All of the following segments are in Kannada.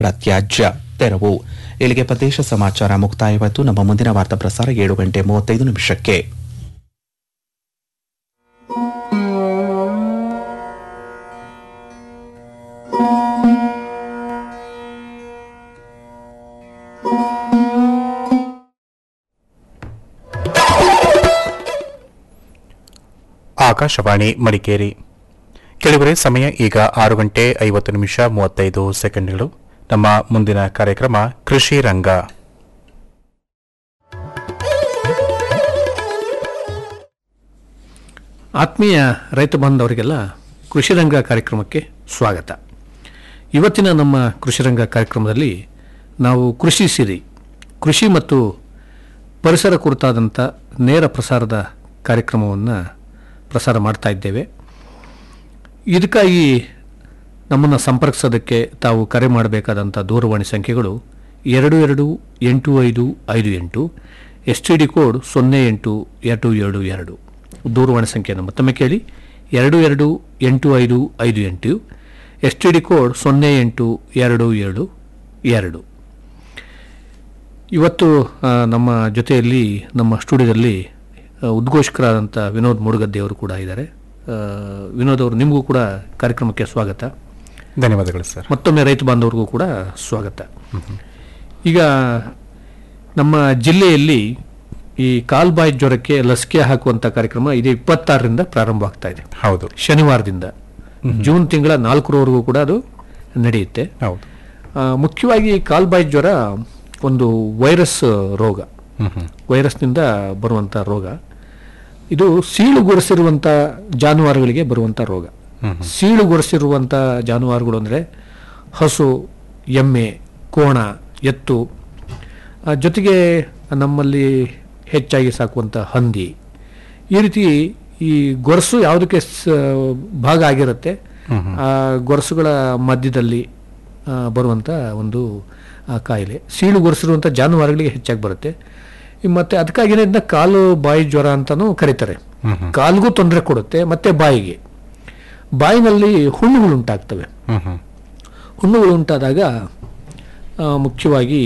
ಘನ ತ್ಯಾಜ್ಯ ತೆರವು ಇಲ್ಲಿಗೆ ಪ್ರದೇಶ ಸಮಾಚಾರ ಮುಕ್ತಾಯವಾಯಿತು ನಮ್ಮ ಮುಂದಿನ ವಾರ್ತಾ ಪ್ರಸಾರ ಏಳು ಗಂಟೆ ಮೂವತ್ತೈದು ನಿಮಿಷಕ್ಕೆ ಆಕಾಶವಾಣಿ ಮಡಿಕೇರಿ ಕೆಲವರೆ ಸಮಯ ಈಗ ಆರು ಗಂಟೆ ಐವತ್ತು ನಿಮಿಷ ಮೂವತ್ತೈದು ಸೆಕೆಂಡ್ಗಳು ನಮ್ಮ ಮುಂದಿನ ಕಾರ್ಯಕ್ರಮ ಕೃಷಿ ರಂಗ ಆತ್ಮೀಯ ರೈತ ಬಾಂಧವರಿಗೆಲ್ಲ ಕೃಷಿರಂಗ ಕಾರ್ಯಕ್ರಮಕ್ಕೆ ಸ್ವಾಗತ ಇವತ್ತಿನ ನಮ್ಮ ಕೃಷಿರಂಗ ಕಾರ್ಯಕ್ರಮದಲ್ಲಿ ನಾವು ಕೃಷಿ ಸಿರಿ ಕೃಷಿ ಮತ್ತು ಪರಿಸರ ಕುರಿತಾದಂಥ ನೇರ ಪ್ರಸಾರದ ಕಾರ್ಯಕ್ರಮವನ್ನು ಪ್ರಸಾರ ಮಾಡ್ತಾ ಇದ್ದೇವೆ ಇದಕ್ಕಾಗಿ ನಮ್ಮನ್ನು ಸಂಪರ್ಕಿಸೋದಕ್ಕೆ ತಾವು ಕರೆ ಮಾಡಬೇಕಾದಂಥ ದೂರವಾಣಿ ಸಂಖ್ಯೆಗಳು ಎರಡು ಎರಡು ಎಂಟು ಐದು ಐದು ಎಂಟು ಎಸ್ ಟಿ ಡಿ ಕೋಡ್ ಸೊನ್ನೆ ಎಂಟು ಎರಡು ಏಳು ಎರಡು ದೂರವಾಣಿ ಸಂಖ್ಯೆಯನ್ನು ಮತ್ತೊಮ್ಮೆ ಕೇಳಿ ಎರಡು ಎರಡು ಎಂಟು ಐದು ಐದು ಎಂಟು ಎಸ್ ಟಿ ಡಿ ಕೋಡ್ ಸೊನ್ನೆ ಎಂಟು ಎರಡು ಏಳು ಎರಡು ಇವತ್ತು ಆ, ನಮ್ಮ ಜೊತೆಯಲ್ಲಿ ನಮ್ಮ ಸ್ಟುಡಿಯೋದಲ್ಲಿ ಆ, ಉದ್ಘೋಷಕರಾದಂಥ ವಿನೋದ್ ಮೂಡುಗದ್ದೆಯವರು ಕೂಡ ಇದ್ದಾರೆ ಆ, ವಿನೋದ್ ಅವರು ನಿಮಗೂ ಕೂಡ ಕಾರ್ಯಕ್ರಮಕ್ಕೆ ಸ್ವಾಗತ ಧನ್ಯವಾದಗಳು ಸರ್ ಮತ್ತೊಮ್ಮೆ ರೈತ ಬಾಂಧವರಿಗೂ ಕೂಡ ಸ್ವಾಗತ ಈಗ ನಮ್ಮ ಜಿಲ್ಲೆಯಲ್ಲಿ ಈ ಕಾಲ್ಬಾಯಿ ಜ್ವರಕ್ಕೆ ಲಸಿಕೆ ಹಾಕುವಂಥ ಕಾರ್ಯಕ್ರಮ ಇದೇ ಇಪ್ಪತ್ತಾರರಿಂದ ಪ್ರಾರಂಭ ಆಗ್ತಾ ಇದೆ ಹೌದು ಶನಿವಾರದಿಂದ ಜೂನ್ ತಿಂಗಳ ನಾಲ್ಕರವರೆಗೂ ಕೂಡ ಅದು ನಡೆಯುತ್ತೆ ಹೌದು ಆ, ಮುಖ್ಯವಾಗಿ ಕಾಲ್ಬಾಯಿ ಜ್ವರ ಒಂದು ವೈರಸ್ ರೋಗ ಹ್ಮ್ ಹ್ಮ್ ವೈರಸ್ನಿಂದ ಬರುವಂಥ ರೋಗ ಇದು ಸೀಳುಗೊರೆಸಿರುವಂಥ ಜಾನುವಾರುಗಳಿಗೆ ಬರುವಂಥ ರೋಗ ಸೀಳುಗೊರೆಸಿರುವಂಥ ಜಾನುವಾರುಗಳು ಅಂದರೆ ಹಸು ಎಮ್ಮೆ ಕೋಣ ಎತ್ತು ಆ, ಜೊತೆಗೆ ನಮ್ಮಲ್ಲಿ ಹೆಚ್ಚಾಗಿ ಸಾಕುವಂಥ ಹಂದಿ ಈ ರೀತಿ ಈ ಗೊರಸು ಯಾವುದಕ್ಕೆ ಸ- ಭಾಗ ಆಗಿರುತ್ತೆ ಆ ಗೊರಸುಗಳ ಮಧ್ಯದಲ್ಲಿ ಆ, ಬರುವಂಥ ಒಂದು ಆ, ಕಾಯಿಲೆ ಸೀಳು ಗೊರೆಸಿರುವಂಥ ಜಾನುವಾರುಗಳಿಗೆ ಹೆಚ್ಚಾಗಿ ಬರುತ್ತೆ ಈ ಮತ್ತೆ ಅದಕ್ಕಾಗಿನೇ ಇದನ್ನ ಕಾಲು ಬಾಯಿ ಜ್ವರ ಅಂತಲೂ ಕರೀತಾರೆ ಕಾಲಿಗೂ ತೊಂದರೆ ಕೊಡುತ್ತೆ ಮತ್ತೆ ಬಾಯಿಗೆ ಬಾಯಿನಲ್ಲಿ ಹುಣ್ಣುಗಳು ಉಂಟಾಗ್ತವೆ ಹ್ಮ್ ಹ್ಮ್ ಹುಣ್ಣುಗಳು ಉಂಟಾದಾಗ ಆ, ಮುಖ್ಯವಾಗಿ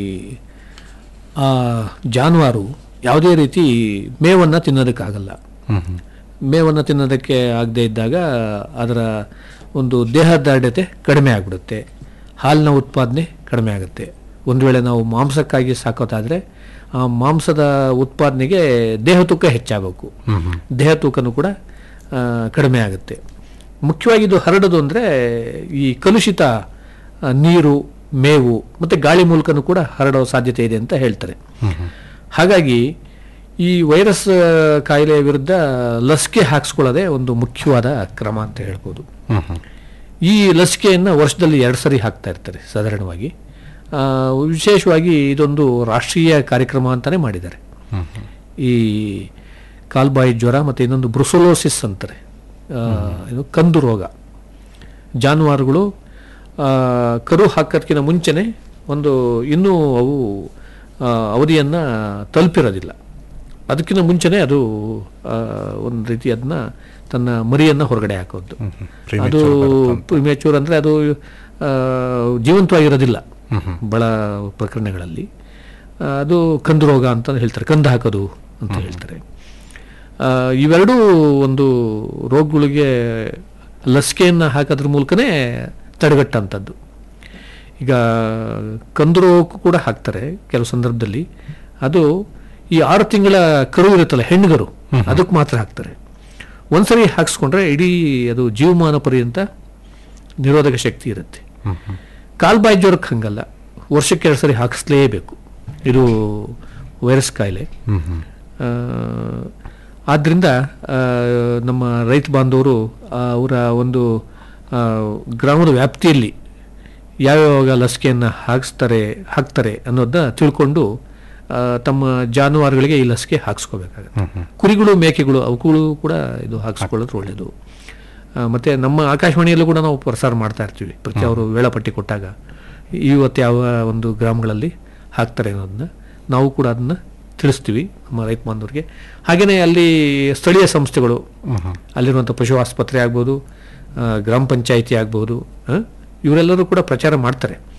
ಆ ಜಾನುವಾರು ಯಾವುದೇ ರೀತಿ ಮೇವನ್ನು ತಿನ್ನೋದಕ್ಕಾಗಲ್ಲ ಹ್ಮ್ ಹ್ಮ್ ಮೇವನ್ನು ತಿನ್ನೋದಕ್ಕೆ ಆಗದೇ ಇದ್ದಾಗ ಅದರ ಒಂದು ದೇಹದಾಢ್ಯತೆ ಕಡಿಮೆ ಆಗಿಬಿಡುತ್ತೆ ಹಾಲಿನ ಉತ್ಪಾದನೆ ಕಡಿಮೆ ಆಗುತ್ತೆ ಒಂದು ವೇಳೆ ನಾವು ಮಾಂಸಕ್ಕಾಗಿ ಸಾಕೋದಾದರೆ ಆ ಮಾಂಸದ ಉತ್ಪಾದನೆಗೆ ದೇಹ ತೂಕ ಹೆಚ್ಚಾಗಬೇಕು ಹ್ಮ್ ಹ್ಮ್ ದೇಹ ತೂಕನೂ ಕೂಡ ಆ, ಕಡಿಮೆ ಆಗುತ್ತೆ ಮುಖ್ಯವಾಗಿ ಇದು ಹರಡೋದು ಅಂದರೆ ಈ ಕಲುಷಿತ ಆ, ನೀರು ಮೇವು ಮತ್ತು ಗಾಳಿ ಮೂಲಕನೂ ಕೂಡ ಹರಡೋ ಸಾಧ್ಯತೆ ಇದೆ ಅಂತ ಹೇಳ್ತಾರೆ ಹಾಗಾಗಿ ಈ ವೈರಸ್ ಆ, ಕಾಯಿಲೆಯ ವಿರುದ್ಧ ಲಸಿಕೆ ಹಾಕ್ಸ್ಕೊಳ್ಳೋದೇ ಒಂದು ಮುಖ್ಯವಾದ ಕ್ರಮ ಅಂತ ಹೇಳ್ಬೋದು ಹ್ಮ್ ಹ್ಮ್ ಈ ಲಸಿಕೆಯನ್ನು ವರ್ಷದಲ್ಲಿ ಎರಡು ಸರಿ ಹಾಕ್ತಾ ಇರ್ತಾರೆ ಸಾಧಾರಣವಾಗಿ ಆ, ವಿಶೇಷವಾಗಿ ಇದೊಂದು ರಾಷ್ಟ್ರೀಯ ಕಾರ್ಯಕ್ರಮ ಅಂತಲೇ ಮಾಡಿದ್ದಾರೆ ಹ್ಮ್ ಹ್ಮ್ ಈ ಕಾಲ್ಬಾಯಿ ಜ್ವರ ಮತ್ತು ಇನ್ನೊಂದು ಬ್ರುಸೋಲೋಸಿಸ್ ಅಂತಾರೆ ಆ, ಇದು ಕಂದು ರೋಗ ಜಾನುವಾರುಗಳು ಆ, ಕರು ಹಾಕೋದಕ್ಕಿಂತ ಮುಂಚೆನೆ ಒಂದು ಇನ್ನೂ ಅವು ಆ, ಅವಧಿಯನ್ನು ತಲುಪಿರೋದಿಲ್ಲ ಅದಕ್ಕಿಂತ ಮುಂಚೆನೆ ಅದು ಆ, ಒಂದು ರೀತಿ ಅದನ್ನ ತನ್ನ ಮರಿಯನ್ನು ಹೊರಗಡೆ ಹಾಕೋದು ಅದು ಪ್ರಿಮೇಚೂರ್ ಅಂದರೆ ಅದು ಆ, ಜೀವಂತವಾಗಿರೋದಿಲ್ಲ ಬಹಳ ಪ್ರಕರಣಗಳಲ್ಲಿ ಆ, ಅದು ಕಂದು ರೋಗ ಅಂತ ಹೇಳ್ತಾರೆ ಕಂದು ಹಾಕೋದು ಅಂತ ಹೇಳ್ತಾರೆ ಆ, ಇವೆರಡೂ ಒಂದು ರೋಗಗಳಿಗೆ ಲಸಿಕೆಯನ್ನು ಹಾಕೋದ್ರ ಮೂಲಕನೇ ತಡೆಗಟ್ಟಂಥದ್ದು ಈಗ ಕಂದು ರೋಗಕ್ಕೂ ಕೂಡ ಹಾಕ್ತಾರೆ ಕೆಲವು ಸಂದರ್ಭದಲ್ಲಿ ಅದು ಈ ಆರು ತಿಂಗಳ ಕರು ಇರುತ್ತಲ್ಲ ಹೆಣ್ಣುಗರು ಅದಕ್ಕೆ ಮಾತ್ರ ಹಾಕ್ತಾರೆ ಒಂದ್ಸರಿ ಹಾಕ್ಸ್ಕೊಂಡ್ರೆ ಇಡೀ ಅದು ಜೀವಮಾನ ಪರ್ಯಂತ ನಿರೋಧಕ ಶಕ್ತಿ ಇರುತ್ತೆ ಕಾಲ್ಬಾಯಿ ಜ್ವರಕ್ಕೆ ಹಂಗಲ್ಲ ವರ್ಷಕ್ಕೆ ಎರಡು ಸರಿ ಹಾಕಿಸ್ಲೇಬೇಕು ಇದು ವೈರಸ್ ಕಾಯಿಲೆ ಹ್ಮ್ ಹ್ಮ್ ಆ, ಆದ್ದರಿಂದ ಆ, ನಮ್ಮ ರೈತ ಬಾಂಧವರು ಆ, ಅವರ ಒಂದು ಆ, ಗ್ರಾಮದ ವ್ಯಾಪ್ತಿಯಲ್ಲಿ ಯಾವ್ಯಾವ ಲಸಿಕೆಯನ್ನು ಹಾಕಿಸ್ತಾರೆ ಹಾಕ್ತಾರೆ ಅನ್ನೋದನ್ನ ತಿಳ್ಕೊಂಡು ಆ, ತಮ್ಮ ಜಾನುವಾರುಗಳಿಗೆ ಈ ಲಸಿಕೆ ಹಾಕ್ಸ್ಕೋಬೇಕಾಗತ್ತೆ ಕುರಿಗಳು ಮೇಕೆಗಳು ಅವಕ್ಕೂ ಕೂಡ ಇದು ಹಾಕ್ಸ್ಕೊಳ್ಳೋದು ಒಳ್ಳೆಯದು ಆ, ಮತ್ತೆ ನಮ್ಮ ಆಕಾಶವಾಣಿಯಲ್ಲೂ ಕೂಡ ನಾವು ಪ್ರಸಾರ ಮಾಡ್ತಾ ಇರ್ತೀವಿ ಪ್ರತಿ ಅವರು ವೇಳಾಪಟ್ಟಿ ಕೊಟ್ಟಾಗ ಇವತ್ತು ಯಾವ ಒಂದು ಗ್ರಾಮಗಳಲ್ಲಿ ಹಾಕ್ತಾರೆ ಅನ್ನೋದನ್ನ ನಾವು ಕೂಡ ಅದನ್ನ ತಿಳಿಸ್ತೀವಿ ನಮ್ಮ ರೈತ ಬಾಂಧವರಿಗೆ ಹಾಗೆಯೇ ಅಲ್ಲಿ ಸ್ಥಳೀಯ ಸಂಸ್ಥೆಗಳು ಅಲ್ಲಿರುವಂಥ ಪಶು ಆಸ್ಪತ್ರೆ ಆಗ್ಬೋದು ಆ, ಗ್ರಾಮ ಪಂಚಾಯಿತಿ ಆಗ್ಬೋದು ಆ, ಇವರೆಲ್ಲರೂ ಕೂಡ ಪ್ರಚಾರ ಮಾಡ್ತಾರೆ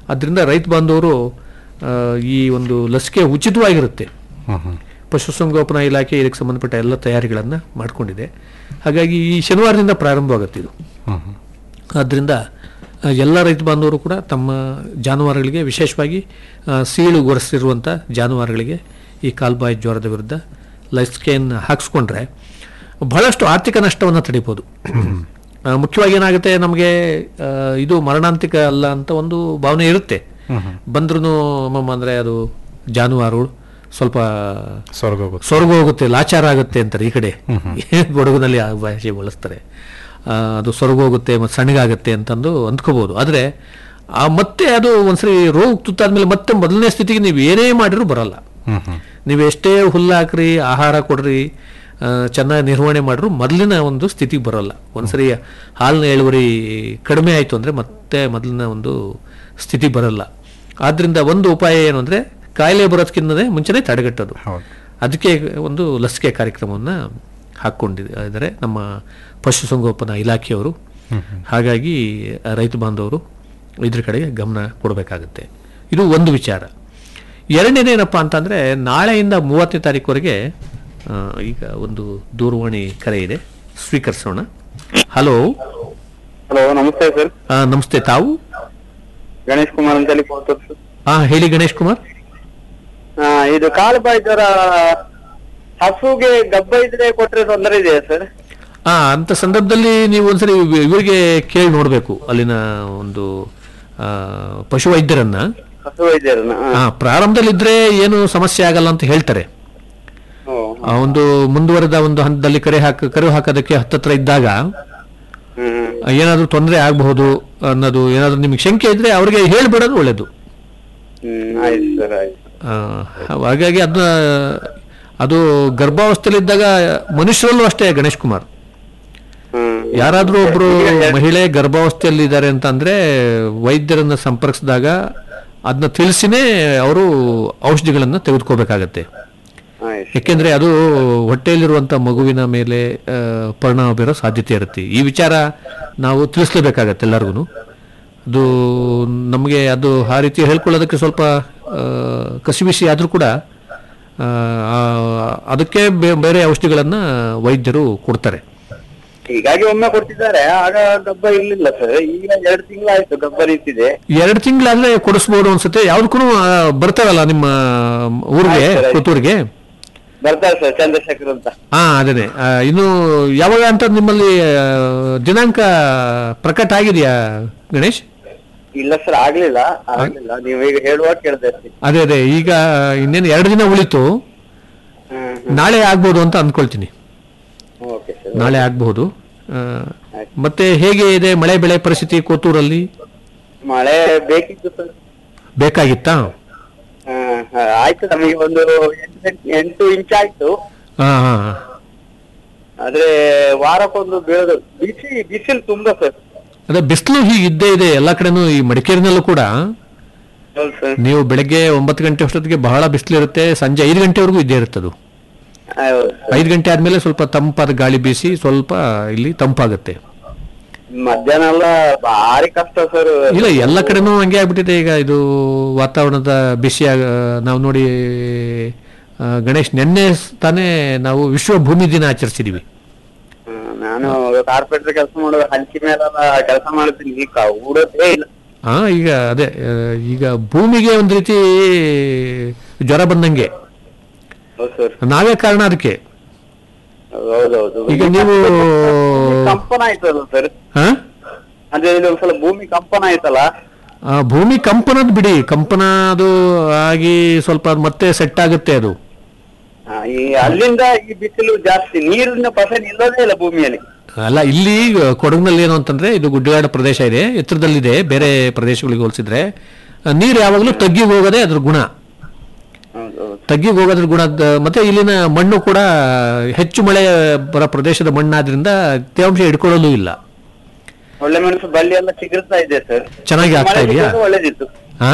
ಅದರಿಂದ ರೈತ ಬಾಂಧವರು ಆ, ಈ ಒಂದು ಲಸಿಕೆ ಉಚಿತವಾಗಿರುತ್ತೆ ಹ್ಮ್ ಹ್ಮ್ ಪಶುಸಂಗೋಪನಾ ಇಲಾಖೆ ಇದಕ್ಕೆ ಸಂಬಂಧಪಟ್ಟ ಎಲ್ಲ ತಯಾರಿಗಳನ್ನು ಮಾಡಿಕೊಂಡಿದೆ ಹಾಗಾಗಿ ಈ ಶನಿವಾರದಿಂದ ಪ್ರಾರಂಭವಾಗುತ್ತೆ ಇದು ಹ್ಮ್ ಹ್ಮ್ ಆದ್ದರಿಂದ ಆ, ಎಲ್ಲ ರೈತ ಬಾಂಧವರು ಕೂಡ ತಮ್ಮ ಜಾನುವಾರುಗಳಿಗೆ ವಿಶೇಷವಾಗಿ ಆ, ಸೀಳು ಗೊರೆಸಿರುವಂಥ ಜಾನುವಾರುಗಳಿಗೆ ಈ ಕಾಲ್ಬಾಯಿ ಜ್ವರದ ವಿರುದ್ಧ ಲಸಿಕೆಯನ್ನು ಹಾಕಿಸ್ಕೊಂಡ್ರೆ ಬಹಳಷ್ಟು ಆರ್ಥಿಕ ನಷ್ಟವನ್ನು ತಡಿಬೋದು ಆ, ಮುಖ್ಯವಾಗಿ ಏನಾಗುತ್ತೆ ನಮಗೆ ಆ, ಇದು ಮರಣಾಂತಿಕ ಅಲ್ಲ ಅಂತ ಒಂದು ಭಾವನೆ ಇರುತ್ತೆ ಬಂದ್ರೂ ಅಂದರೆ ಅದು ಜಾನುವಾರು ಸ್ವಲ್ಪ ಸ್ವರ್ಗ ಹೋಗುತ್ತೆ ಸ್ವರ್ಗ ಹೋಗುತ್ತೆ ಲಾಚಾರ ಆಗುತ್ತೆ ಅಂತಾರೆ ಈ ಕಡೆ ಕೊಡಗುನಲ್ಲಿ ಆ ಭಾಷೆ ಬಳಸ್ತಾರೆ ಆ, ಅದು ಸ್ವರ್ಗ ಹೋಗುತ್ತೆ ಮತ್ತು ಸಣ್ಣಗಾಗುತ್ತೆ ಅಂತಂದು ಅಂದ್ಕೋಬಹುದು ಆದರೆ ಆ ಮತ್ತೆ ಅದು ಒಂದ್ಸರಿ ರೋಗ ತುತ್ತಾದ್ಮೇಲೆ ಮತ್ತೆ ಮೊದಲನೇ ಸ್ಥಿತಿಗೆ ನೀವು ಏನೇ ಮಾಡಿರೂ ಬರಲ್ಲ ಹ್ಮ್ ಹ್ಮ್ ನೀವು ಎಷ್ಟೇ ಹುಲ್ಲು ಹಾಕ್ರಿ ಆಹಾರ ಕೊಡ್ರಿ ಆ, ಚೆನ್ನಾಗಿ ನಿರ್ವಹಣೆ ಮಾಡ್ರು ಮೊದಲಿನ ಒಂದು ಸ್ಥಿತಿಗೆ ಬರೋಲ್ಲ ಒಂದ್ಸರಿ ಹಾಲಿನ ಇಳುವರಿ ಕಡಿಮೆ ಆಯಿತು ಅಂದರೆ ಮತ್ತೆ ಮೊದಲಿನ ಒಂದು ಸ್ಥಿತಿ ಬರಲ್ಲ ಆದ್ದರಿಂದ ಒಂದು ಉಪಾಯ ಏನು ಅಂದರೆ ಕಾಯಿಲೆ ಬರೋದಕ್ಕಿಂತಲೇ ಮುಂಚೆನೇ ತಡೆಗಟ್ಟೋದು ಹೌದು ಅದಕ್ಕೆ ಒಂದು ಲಸಿಕೆ ಕಾರ್ಯಕ್ರಮವನ್ನು ಹಾಕ್ಕೊಂಡಿದ್ದಾರೆ ನಮ್ಮ ಪಶುಸಂಗೋಪನಾ ಇಲಾಖೆಯವರು ಹಾಗಾಗಿ ಆ, ರೈತ ಬಾಂಧವರು ಇದ್ರ ಕಡೆಗೆ ಗಮನ ಕೊಡಬೇಕಾಗುತ್ತೆ ಇದು ಒಂದು ವಿಚಾರ ಎರಡನೇದೇನಪ್ಪ ಅಂತಂದರೆ ನಾಳೆಯಿಂದ ಮೂವತ್ತನೇ ತಾರೀಕುವರೆಗೆ ಆ, ಈಗ ಒಂದು ದೂರವಾಣಿ ಕರೆ ಇದೆ ಸ್ವೀಕರಿಸೋಣ ಹಲೋ ಹಲೋ ನಮಸ್ತೆ ಸರ್ ಆ, ನಮಸ್ತೆ ತಾವು ಗಣೇಶ್ ಕುಮಾರ್ ಅಂತೇಳಿ ಕೋತೂರು ಸರ್ ಹಾಂ ಹೇಳಿ ಗಣೇಶ್ ಕುಮಾರ್ ಆ, ಇದು ಕಾಲು ಬಾಯಿ ಜ್ವರ ಹಸುಗೆ ಗಬ್ಬ ಇದ್ರೆ ಕೊಟ್ರೆ ತೊಂದರೆ ಇದೆಯಾ ಸರ್ ಆ ಅಂತ ಸಂದರ್ಭದಲ್ಲಿ ನೀವು ಒಂದ್ಸರಿ ಇವ್- ಇವರಿಗೆ ಕೇಳಿ ನೋಡಬೇಕು ಅಲ್ಲಿನ ಒಂದು ಆ, ಪಶುವೈದ್ಯರನ್ನ ಹಸು ವೈದ್ಯರನ್ನ ಆ. ಆ, ಪ್ರಾರಂಭದಲ್ಲಿದ್ರೆ ಏನು ಸಮಸ್ಯೆ ಆಗಲ್ಲ ಅಂತ ಹೇಳ್ತಾರೆ ಓ, ಆ ಒಂದು ಮುಂದುವರೆದ ಒಂದು ಹಂತದಲ್ಲಿ ಕರೆ ಹಾಕ ಕರು ಹಾಕೋದಕ್ಕೆ ಹತ್ತತ್ರ ಇದ್ದಾಗ ಹ್ಮ್ ಆ, ಏನಾದ್ರೂ ತೊಂದರೆ ಆಗಬಹುದು ಅನ್ನೋದು ಏನಾದ್ರೂ ನಿಮಗೆ ಶಂಕೆ ಇದ್ರೆ ಅವ್ರಿಗೆ ಹೇಳ್ಬಿಡೋದು ಒಳ್ಳೇದು ಹ್ಮ್ ಆಯ್ತು ಸರ್ ಆಯ್ತು ಆ, ಹಾಗಾಗಿ ಅದನ್ನ ಅದು ಗರ್ಭಾವಸ್ಥೆಯಲ್ಲಿದ್ದಾಗ ಮನುಷ್ಯರಲ್ಲೂ ಅಷ್ಟೇ ಗಣೇಶ್ ಕುಮಾರ್ ಹ್ಮ್ ಯಾರಾದ್ರೂ ಒಬ್ರು ಮಹಿಳೆ ಗರ್ಭಾವಸ್ಥೆಯಲ್ಲಿ ಇದ್ದಾರೆ ಅಂತ ಅಂದ್ರೆ ವೈದ್ಯರನ್ನ ಸಂಪರ್ಕಿಸಿದಾಗ ಅದನ್ನ ತಿಳಿಸಿನೇ ಅವರು ಔಷಧಿಗಳನ್ನ ತೆಗೆದುಕೋಬೇಕಾಗತ್ತೆ ಆಯ್ತು ಯಾಕೆಂದ್ರೆ ಅದು ಹೊಟ್ಟೆಯಲ್ಲಿರುವಂತ ಮಗುವಿನ ಮೇಲೆ ಆ, ಪರಿಣಾಮ ಬೀರೋ ಸಾಧ್ಯತೆ ಇರುತ್ತೆ ಈ ವಿಚಾರ ನಾವು ತಿಳಿಸ್ಲೇಬೇಕಾಗತ್ತೆ ಎಲ್ಲರಿಗೂ ಅದು ನಮಗೆ ಅದು ಆ ರೀತಿ ಹೇಳ್ಕೊಳ್ಳೋದಕ್ಕೆ ಸ್ವಲ್ಪ ಆ, ಕಸಿವಿಸಿ ಆದರೂ ಕೂಡ ಆ, ಆ, ಅದಕ್ಕೆ ಬೇ- ಬೇರೆ ಔಷಧಿಗಳನ್ನ ವೈದ್ಯರು ಕೊಡ್ತಾರೆ ಹೀಗಾಗಿ ಒಮ್ಮೆ ಕೊಟ್ಟಿದ್ದಾರೆ ಆಗ ಗಬ್ಬ ಇರ್ಲಿಲ್ಲ ಸರ್ ಈಗ ಎರಡು ತಿಂಗಳಾಯ್ತು ಗಬ್ಬ ನಿಂತಿದೆ ಎರಡು ತಿಂಗಳಾದ್ರೆ ಕೊಡಿಸ್ಬೋದು ಅನ್ಸುತ್ತೆ ಯಾವ್ದಕ್ಕೂ ಬರ್ತಾರಲ್ಲ ನಿಮ್ಮ ಊರಿಗೆ ಆಯ್ತು, ಆಯ್ತು. ಪುತ್ತೂರಿಗೆ ಬರ್ತಾರೆ ಸರ್ ಚಂದ್ರಶೇಖರ್ ಅಂತ ಹಾ ಅದೇನೆ ಆ, ಇನ್ನು ಯಾವಾಗ ಅಂತ ನಿಮ್ಮಲ್ಲಿ ಆ, ದಿನಾಂಕ ಪ್ರಕಟ ಆಗಿದೆಯಾ ಗಣೇಶ್ ಇಲ್ಲ ಸರ್ ಆಗ್ಲಿಲ್ಲ ಆಗ್ಲಿಲ್ಲ ನೀವು ಈಗ ಹೇಳುವಾಗ ಕೇಳ್ದೆ ಅಷ್ಟೇ. ಅದೇ ಅದೇ ಈಗ ಇನ್ನೇನು ಎರಡು ದಿನ ಉಳಿತು ಹ್ಮ್ ನಾಳೆ ಆಗ್ಬೋದು ಅಂತ ಅಂದ್ಕೊಳ್ತೀನಿ ಓಕೆ ಸರ್ ನಾಳೆ ಆಗ್ಬಹುದು ಆ, ಆಯ್ತು. ಮತ್ತೆ ಹೇಗೆ ಇದೆ ಮಳೆ ಬೆಳೆ ಪರಿಸ್ಥಿತಿ ಕೋತೂರಲ್ಲಿ ಮಳೆ ಬೇಕಿತ್ತು ಸರ್ ಬೇಕಾಗಿತ್ತಾ ಹಾ, ಹಾ, ಆಯ್ತು ನಮಗೆ ಒಂದು ಎಂಟು ಸೆಂಟ್- ಎಂಟು ಇಂಚ್ ಆಯ್ತು ಹಾ ಹಾ ಹಾ. ಆದ್ರೆ ವಾರಕ್ಕೊಂದು ಬೀಳೋದು ಬಿಸಿ ಬಿಸಿಲು ತುಂಬಾ ಸರ್ ಅದೇ ಬಿಸಿಲು ಹೀಗೆ ಇದ್ದೇ ಇದೆ ಎಲ್ಲ ಕಡೆನೂ ಈ ಮಡಿಕೇರಿನಲ್ಲೂ ಕೂಡ ಹೌದು ಸರ್ ನೀವು ಬೆಳಗ್ಗೆ ಒಂಬತ್ತು ಗಂಟೆ ಅಷ್ಟೊತ್ತಿಗೆ ಬಹಳ ಬಿಸಿಲಿರುತ್ತೆ ಸಂಜೆ ಐದು ಗಂಟೆವರೆಗೂ ಇದ್ದೇ ಇರುತ್ತದು ಹೌದು ಸರ್. ಐದು ಗಂಟೆ ಆದ್ಮೇಲೆ ಸ್ವಲ್ಪ ತಂಪಾದ ಗಾಳಿ ಬೀಸಿ ಸ್ವಲ್ಪ ಇಲ್ಲಿ ತಂಪಾಗುತ್ತೆ ಮಧ್ಯಾಹ್ನ ಎಲ್ಲ ಭಾರಿ ಕಷ್ಟ ಸರ್ ಇಲ್ಲ ಎಲ್ಲ ಕಡೆನೂ ಹಂಗೆ ಆಗ್ಬಿಟ್ಟಿದೆ ಈಗ ಇದು ವಾತಾವರಣದ ಬಿಸಿ ಆಗ- ನಾವು ನೋಡಿ ಆ, ಗಣೇಶ್ ನಿನ್ನೆ ತಾನೇ ನಾವು ವಿಶ್ವ ಭೂಮಿ ದಿನ ಆಚರಿಸಿದೀವಿ ಹ್ಮ್, ನಾನು ಕಾರ್ಪೊರೇಟರ್ ಕೆಲಸ ಮಾಡುವ ಹಂಚಿ ಮೇಲೆಲ್ಲ ಕೆಲಸ ಮಾಡ್ತೀನಿ ಈಗ ಊಡೋದೇ ಇಲ್ಲ ಹಾ ಈಗ ಅದೇ ಆ, ಈಗ ಭೂಮಿಗೆ ಒಂದು ರೀತಿ ಜ್ವರ ಬಂದಂಗೆ ಹೌದು ಸರ್ ನಾವೇ ಕಾರಣ ಅದಕ್ಕೆ ಹೌದೌದು ಈಗ ನೀವು ಕಂಪನ ಆಯ್ತಲ್ಲ ಸರ್ ಹಾ ಅಂದ್ರೆ ಇಲ್ಲಿ ಒಂದ್ಸಲ ಭೂಮಿ ಕಂಪನ ಆಯ್ತಲ್ಲ ಆ, ಭೂಮಿ ಕಂಪನದ್ ಬಿಡಿ ಕಂಪನ ಅದು ಆಗಿ ಸ್ವಲ್ಪ ಅದ್ ಮತ್ತೆ ಸೆಟ್ ಆಗುತ್ತೆ ಅದು ಆ, ಈ ಅಲ್ಲಿಂದ ಈ ಬಿಸಿಲು ಜಾಸ್ತಿ ನೀರಿನ ಪಸ ನಿಲ್ಲೋದೇ ಇಲ್ಲ ಭೂಮಿಯಲ್ಲಿ ಅಲ್ಲ ಇಲ್ಲಿ ಕೊಡಗಿನಲ್ಲಿ ಏನು ಅಂತಂದ್ರೆ ಇದು ಗುಡ್ಡಗಾಡ ಪ್ರದೇಶ ಇದೆ ಎತ್ತರದಲ್ಲಿದೆ ಬೇರೆ ಪ್ರದೇಶಗಳಿಗೆ ಹೋಲಿಸಿದ್ರೆ ಆ, ನೀರು ಯಾವಾಗಲೂ ತಗ್ಗಿ ಹೋಗೋದೇ ಅದ್ರ ಗುಣ ಹೌದೌದು ತಗ್ಗಿ ಹೋಗೋದ್ರ ಗುಣ ಮತ್ತೆ ಇಲ್ಲಿನ ಮಣ್ಣು ಕೂಡ ಹೆಚ್ಚು ಮಳೆ ಬರೋ ಪ್ರದೇಶದ ಮಣ್ಣಾದ್ರಿಂದ ತೇವಾಂಶ ಹಿಡ್ಕೊಳ್ಳೋದು ಇಲ್ಲ ಒಳ್ಳೆ ಮೆಣಸು ಬಳ್ಳಿ ಎಲ್ಲ ಚಿಗುರ್ತಾ ಇದೆ ಸರ್ ಚೆನ್ನಾಗಿ ಆಗ್ತಾ ಮಳೆ ಇದೆಯಾ ಬಿದ್ದಿದ್ರೆ ಒಳ್ಳೇದಿತ್ತು ಹಾ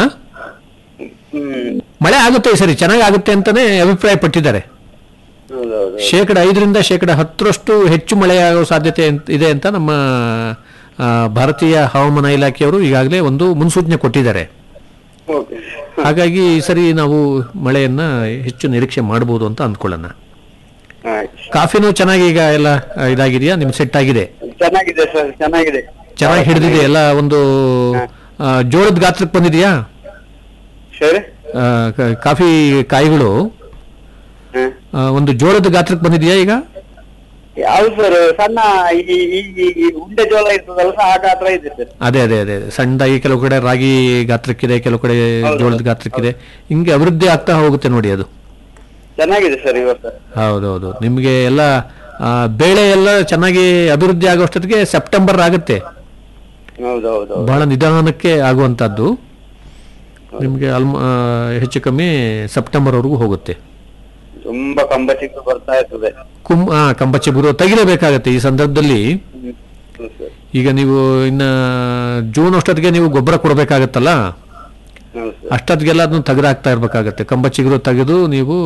ಹ್ಮ್ ಮಳೆ ಆಗುತ್ತೆ ಈ ಸರಿ ಚೆನ್ನಾಗಿ ಆಗುತ್ತೆ ಅಂತಾನೆ ಅಭಿಪ್ರಾಯ ಪಟ್ಟಿದ್ದಾರೆ ಹೌದೌದು ಶೇಕಡ ಐದರಿಂದ ಶೇಕಡ ಹತ್ತರಷ್ಟು ಹೆಚ್ಚು ಮಳೆ ಆಗೋ ಸಾಧ್ಯತೆ ಅಂತ- ಇದೆ ಅಂತ ನಮ್ಮ ಆ, ಭಾರತೀಯ ಹವಾಮಾನ ಇಲಾಖೆಯವರು ಈಗಾಗಲೇ ಒಂದು ಮುನ್ಸೂಚನೆ ಕೊಟ್ಟಿದ್ದಾರೆ ಓಕೆ ಹಾಗಾಗಿ ಈ ಸರಿ ನಾವು ಮಳೆಯನ್ನ ಹೆಚ್ಚು ನಿರೀಕ್ಷೆ ಮಾಡಬಹುದು ಅಂತ ಅಂದ್ಕೊಳ್ಳೋಣ ಆಯ್ತು ಕಾಫಿನೂ ಚೆನ್ನಾಗಿ ಈಗ ಎಲ್ಲ ಆ, ಇದಾಗಿದೆಯಾ ನಿಮ್ ಸೆಟ್ ಆಗಿದೆ ಚೆನ್ನಾಗಿದೆ ಸರ್ ಚೆನ್ನಾಗಿದೆ ಚೆನ್ನಾಗಿ ಹಿಡಿದಿದೆ ಎಲ್ಲ ಒಂದು ಆ, ಜೋಳದ ಗಾತ್ರಕ್ಕೆ ಬಂದಿದೆಯಾ ಸರಿ ಆ, ಕ- ಕಾಫಿ ಕಾಯಿಗಳು ಹ್ಮ್ ಆ, ಒಂದು ಜೋಳದ ಗಾತ್ರಕ್ಕೆ ಬಂದಿದೆಯಾ ಈಗ ಯಾವ್ದು ಸರ್ ಸಣ್ಣ ಈ ಈ- ಈ ಈ ಉಂಡೆ ಜೋಳ ಇರ್ತದಲ್ಲ ಸರ್ ಆ ಗಾತ್ರ ಇದೆ ಸರ್ ಅದೇ ಅದೇ ಅದೇ ಸಣ್ಣದಾಗಿ ಕೆಲವು ಕಡೆ ರಾಗಿ ಗಾತ್ರಕ್ಕಿದೆ ಕೆಲವು ಕಡೆ ಜೋಳದ ಗಾತ್ರಕ್ಕಿದೆ ಹಿಂಗೆ ಅಭಿವೃದ್ಧಿ ಆಗ್ತಾ ಹೋಗುತ್ತೆ ನೋಡಿ ಅದು ಚೆನ್ನಾಗಿದೆ ಸರ್ ಇವತ್ತು ಹೌದೌದು ನಿಮಗೆ ಎಲ್ಲ ಆ, ಬೇಳೆ ಎಲ್ಲ ಚೆನ್ನಾಗಿ ಅಭಿವೃದ್ಧಿ ಆಗೋಷ್ಟೊತ್ತಿಗೆ ಸೆಪ್ಟೆಂಬರ್ ಆಗುತ್ತೆ ಹೌದು ಹೌದು ಹೌದು ಬಹಳ ನಿಧಾನಕ್ಕೆ ಆಗುವಂತದ್ದು ನಿಮಗೆ ಅಲ್ಮ ಆ, ಹೆಚ್ಚು ಕಮ್ಮಿ ಸೆಪ್ಟೆಂಬರ್ವರೆಗೂ ಹೋಗುತ್ತೆ ತುಂಬಾ ಕಂಬ ಚಿಕ್ಕ ಬರ್ತಾ ಇರ್ತದೆ ಕುಂ ಆ, ಕಂಬಚ್ಚಿ ಬುರು ತೆಗಿಲೇಬೇಕಾಗತ್ತೆ ಈ ಸಂದರ್ಭದಲ್ಲಿ ಹ್ಮ್. ಹ್ಮ್ ಸರ್ ಈಗ ನೀವು ಇನ್ನ ಜೂನ್ ಅಷ್ಟೊತ್ತಿಗೆ ನೀವು ಗೊಬ್ಬರ ಕೊಡಬೇಕಾಗತ್ತಲ್ಲ ಹೌದು ಸರ್ ಅಷ್ಟೊತ್ತಿಗೆಲ್ಲ ಅದನ್ನ ತೆಗೆದಾಕ್ತಾ ಇರ್ಬೇಕಾಗತ್ತೆ ಕಂಬಚ್ಚಿಗಿರು ತೆಗೆದು ನೀವು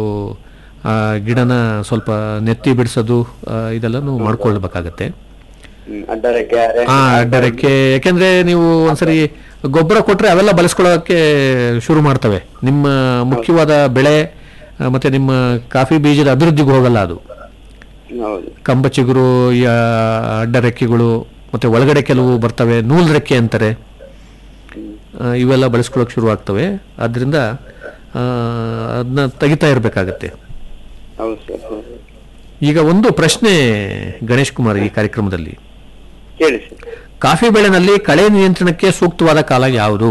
ಆ ಗಿಡನ ಸ್ವಲ್ಪ ನೆತ್ತಿ ಬಿಡಿಸೋದು ಆ, ಇದೆಲ್ಲನೂ ಮಾಡ್ಕೊಳ್ಬೇಕಾಗತ್ತೆ ಹ್ಮ್ ಅಡ್ಡರಕ್ಕೆ ಅರೆ ಆ ಅಡ್ಡರಕ್ಕೆ ಯಾಕೆಂದ್ರೆ ನೀವು ಒಂದ್ಸರಿ ಗೊಬ್ಬರ ಕೊಟ್ರೆ ಅವೆಲ್ಲ ಬಳಸ್ಕೊಳ್ಳೋಕೆ ಶುರು ಮಾಡ್ತವೆ ನಿಮ್ಮ ಮುಖ್ಯವಾದ ಬೆಳೆ ಆ, ಮತ್ತೆ ನಿಮ್ಮ ಕಾಫಿ ಬೀಜದ ಅಭಿವೃದ್ಧಿಗೂ ಹೋಗಲ್ಲ ಅದು ಹೌದು ಕಂಬ ಚಿಗುರು ಈ ಆ, ಅಡ್ಡ ರೆಕ್ಕೆಗಳು ಮತ್ತೆ ಒಳಗಡೆ ಕೆಲವು ಬರ್ತವೆ ನೂಲ್ ರೆಕ್ಕೆ ಅಂತಾರೆ ಆ, ಇವೆಲ್ಲ ಬಳಸ್ಕೊಳ್ಳೋಕೆ ಶುರು ಆಗ್ತವೆ ಆದ್ರಿಂದ ಅದನ್ನ ತೆಗಿತಾ ಇರಬೇಕಾಗತ್ತೆ ಹೌದು ಸರ್ ಹೌದು ಈಗ ಒಂದು ಪ್ರಶ್ನೆ ಗಣೇಶ್ ಕುಮಾರ್ ಈ ಕಾರ್ಯಕ್ರಮದಲ್ಲಿ ಕೇಳಿ ಸರ್ ಕಾಫಿ ಬೆಳೆನಲ್ಲಿ ಕಳೆ ನಿಯಂತ್ರಣಕ್ಕೆ ಸೂಕ್ತವಾದ ಕಾಲ ಯಾವುದು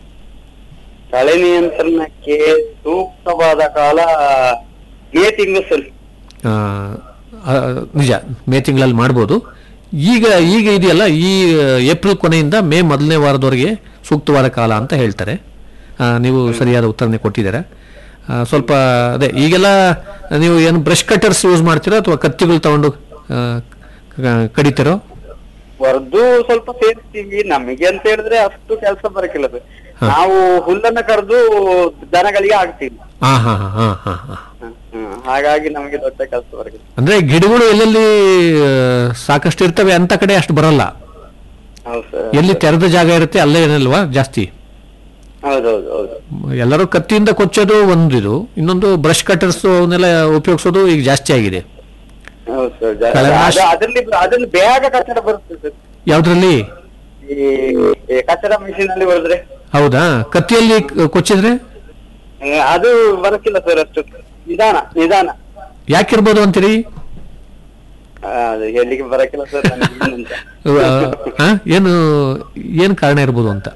ಕಳೆ ನಿಯಂತ್ರಣಕ್ಕೆ ಸೂಕ್ತವಾದ ಕಾಲ ಮೇ ತಿಂಗಳು ಸರ್ ಆ, ಆ, ನಿಜ ಮೇ ತಿಂಗಳಲ್ಲಿ ಮಾಡ್ಬೋದು ಈಗ ಈಗ ಇದೆಯಲ್ಲ ಈ ಏಪ್ರಿಲ್ ಕೊನೆಯಿಂದ ಮೇ ಮೊದಲನೇ ವಾರದವರೆಗೆ ಸೂಕ್ತವಾದ ಕಾಲ ಅಂತ ಹೇಳ್ತಾರೆ ಆ, ನೀವು ಸರಿಯಾದ ಉತ್ತರನೇ ಕೊಟ್ಟಿದ್ದೀರಾ ಆ, ಸ್ವಲ್ಪ ಅದೇ ಈಗೆಲ್ಲ ನೀವು ಏನು ಬ್ರಷ್ ಕಟರ್ಸ್ ಯೂಸ್ ಮಾಡ್ತೀರಾ ಅಥವಾ ಕತ್ತಿಗಳು ತಗೊಂಡು ಆ, ಕ- ಕಡಿತೀರೋ ವರ್ದು ಸ್ವಲ್ಪ ಸೇರಿಸ್ತೀವಿ ನಮಗೆ ಅಂತ ಹೇಳಿದ್ರೆ ಅಷ್ಟು ಕೆಲಸ ಬರಕಿಲ್ಲ ಸರ್ ನಾವು ಹುಲ್ಲನ್ನ ಕರೆದು ದನಗಳಿಗೆ ಹಾಕ್ತೀವಿ ಹಾ ಹಾ ಹಾ ಹಾ ಹಾ ಹಾ ಹ್ಮ್, ಹ್ಮ್. ಹಾಗಾಗಿ ನಮಗೆ ದೊಡ್ಡ ಕೆಲಸ ಬರಕಿಲ್ಲ ಅಂದ್ರೆ ಗಿಡಗಳು ಎಲ್ಲೆಲ್ಲಿ ಆ, ಸಾಕಷ್ಟು ಇರ್ತವೆ ಅಂತ ಕಡೆ ಅಷ್ಟು ಬರಲ್ಲ ಹೌದು ಸರ್ ಎಲ್ಲಿ ತೆರೆದ ಜಾಗ ಇರುತ್ತೆ ಅಲ್ಲೇ ಏನಲ್ವಾ ಜಾಸ್ತಿ ಹೌದೌದು ಹೌದು ಎಲ್ಲರೂ ಕತ್ತಿಯಿಂದ ಕೊಚ್ಚೋದು ಒಂದು ಇದು ಇನ್ನೊಂದು ಬ್ರಷ್ ಕಟರ್ಸ್ ಅವನ್ನೆಲ್ಲ ಉಪಯೋಗಿಸೋದು ಈಗ ಜಾಸ್ತಿ ಆಗಿದೆ ಹೌದು ಸರ್ ಜ- ಕಳೆನಾಶ- ಅದು- ಅದ್ರಲ್ಲಿ ಅದ್ರಲ್ಲಿ ಬೇಗ ಕಚ್ಚಡ ಬರುತ್ತೆ ಸರ್ ಯಾವ್ದ್ರಲ್ಲಿ ಈ ಈ ಕಚ್ಚಡ ಮಿಷಿನ್ ಅಲ್ಲಿ ಹೊಡೆದ್ರೆ ಹೌದಾ ಕತ್ತಿಯಲ್ಲಿ ಕ- ಕೊಚ್ಚಿದ್ರೆ ಆ, ಅದು ಬರಕಿಲ್ಲ ಸರ್ ಅಷ್ಟು ನಿಧಾನ ನಿಧಾನ ಯಾಕಿರ್ಬೋದು ಅಂತೀರಿ ಆ, ಅದು ಹೇಳಿಕ್ಕೆ ಬರಕಿಲ್ಲ ಸರ್ ನನಗೆ ಏನಂತ. ಆ, ಆ, ಏನು ಏನು ಕಾರಣ ಇರ್ಬೋದು ಅಂತ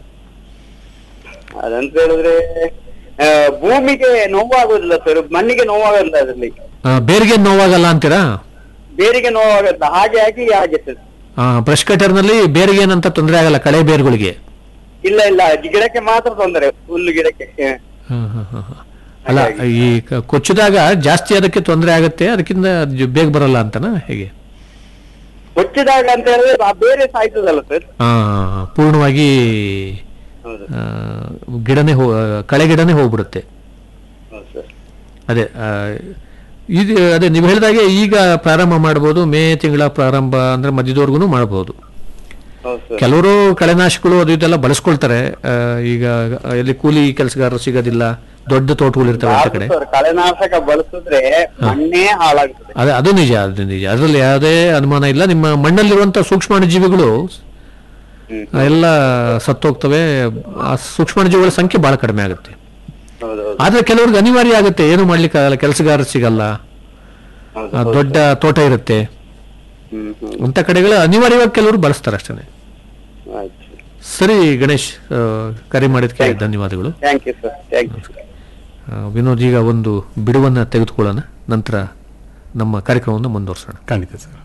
ಅದಂತ ಹೇಳಿದ್ರೆ ಆ, ಭೂಮಿಗೆ ನೋವಾಗೋದಿಲ್ಲ ಸರ್ ಮಣ್ಣಿಗೆ ನೋವಾಗೋದಿಲ್ಲ ಅದರಲ್ಲಿ ಆ, ಬೇರಿಗೆ ನೋವಾಗಲ್ಲ ಅಂತೀರಾ ಬೇರಿಗೆ ನೋವಾಗೋದಿಲ್ಲ ಹಾಗೆ ಆಗಿ ಹಾಗೆ ಸರ್ ಬ್ರಷ್ ಕಟರ್ನಲ್ಲಿ ಬೇರಿಗೆ ಏನಂತ ತೊಂದರೆ ಆಗಲ್ಲ ಕಳೆ ಬೇರುಗಳಿಗೆ ಇಲ್ಲ ಇಲ್ಲ ಗಿಡಕ್ಕೆ ಮಾತ್ರ ತೊಂದರೆ ಹುಲ್ಲು ಗಿಡಕ್ಕೆ ಹ. ಹಾ, ಹಾ, ಹಾ, ಹಾ. ಅಲ್ಲ ಈ ಕ- ಕೊಚ್ಚಿದಾಗ ಜಾಸ್ತಿ ಅದಕ್ಕೆ ತೊಂದರೆ ಆಗುತ್ತೆ ಅದಕ್ಕಿಂತ ಜ- ಬೇಗ ಬರಲ್ಲ ಅಂತನಾ ಹೇಗೆ ಕೊಚ್ಚಿದಾಗ ಅಂತ ಹೇಳಿದ್ರೆ ಆ ಬೇರೆ ಸಾಯ್ತದಲ್ಲ ಸರ್ ಆ, ಪೂರ್ಣವಾಗಿ ಹೌದು ಆ, ಗಿಡನೇ ಹೋ ಕಳೆ ಗಿಡನೇ ಹೋಗ್ಬಿಡುತ್ತೆ ಹೌದು ಸರ್ ಅದೇ ಆ, ಇದು ಅದೇ ನೀವು ಹೇಳಿದಾಗೆ ಈಗ ಪ್ರಾರಂಭ ಮಾಡ್ಬೋದು ಮೇ ತಿಂಗಳ ಪ್ರಾರಂಭ ಅಂದ್ರೆ ಮಧ್ಯದವರೆಗೂ ಮಾಡ್ಬೋದು ಹೌದು ಸರ್ ಕೆಲವರು ಕಳೆನಾಶಕಗಳು ಅದು ಇದೆಲ್ಲ ಬಳಸ್ಕೊಳ್ತಾರೆ ಆ, ಈಗ ಎಲ್ಲಿ ಕೂಲಿ ಕೆಲಸಗಾರರು ಸಿಗೋದಿಲ್ಲ ದೊಡ್ಡ ತೋಟಗಳು ಇರ್ತವೆ ಅಂತ ಕಡೆ ಸರ್ ಕಳೆನಾಶಕ ಬಳಸಿದ್ರೆ ಮಣ್ಣೇ ಹಾಳಾಗ್ತದೆ ಅದೇ ಅದು ನಿಜ ಅದು ನಿಜ ಅದರಲ್ಲಿ ಯಾವುದೇ ಅನುಮಾನ ಇಲ್ಲ ನಿಮ್ಮ ಮಣ್ಣಲ್ಲಿರುವಂಥ ಸೂಕ್ಷ್ಮಾಣುಜೀವಿಗಳು ಹ್ಮ್. ಆ, ಎಲ್ಲ ಸತ್ತೋಗ್ತವೆ ಆ ಸೂಕ್ಷ್ಮಾಣುಜೀವಿಗಳ ಸಂಖ್ಯೆ ಬಹಳ ಕಡಿಮೆ ಆಗುತ್ತೆ ಹೌದು ಹೌದು ಆದ್ರೆ ಕೆಲವ್ರಿಗೆ ಅನಿವಾರ್ಯ ಆಗುತ್ತೆ ಏನು ಮಾಡ್ಲಿಕ್ಕೆ ಆಗಲ್ಲ ಕೆಲಸಗಾರ ಸಿಗಲ್ಲ ಹೌದು ಆ, ದೊಡ್ಡ ತೋಟ ಇರುತ್ತೆ ಹ್ಮ್ ಹ್ಮ್ ಅಂತ ಕಡೆಗಳ ಅನಿವಾರ್ಯವಾಗಿ ಕೆಲವರು ಬಳಸ್ತಾರೆ ಅಷ್ಟೇ ಆಯ್ತು ಸರಿ ಗಣೇಶ್ ಆ, ಕರೆ ಮಾಡಿದ್ಕೆ ಧನ್ಯವಾದಗಳು thank you sir thank you ಆ, ವಿನೋದ್ ಈಗ ಒಂದು ಬಿಡುವನ್ನ ತೆಗೆದುಕೊಳ್ಳೋಣ ನಂತರ ನಮ್ಮ ಕಾರ್ಯಕ್ರಮವನ್ನು ಮುಂದುವರಿಸೋಣ ಖಂಡಿತ ಸರ್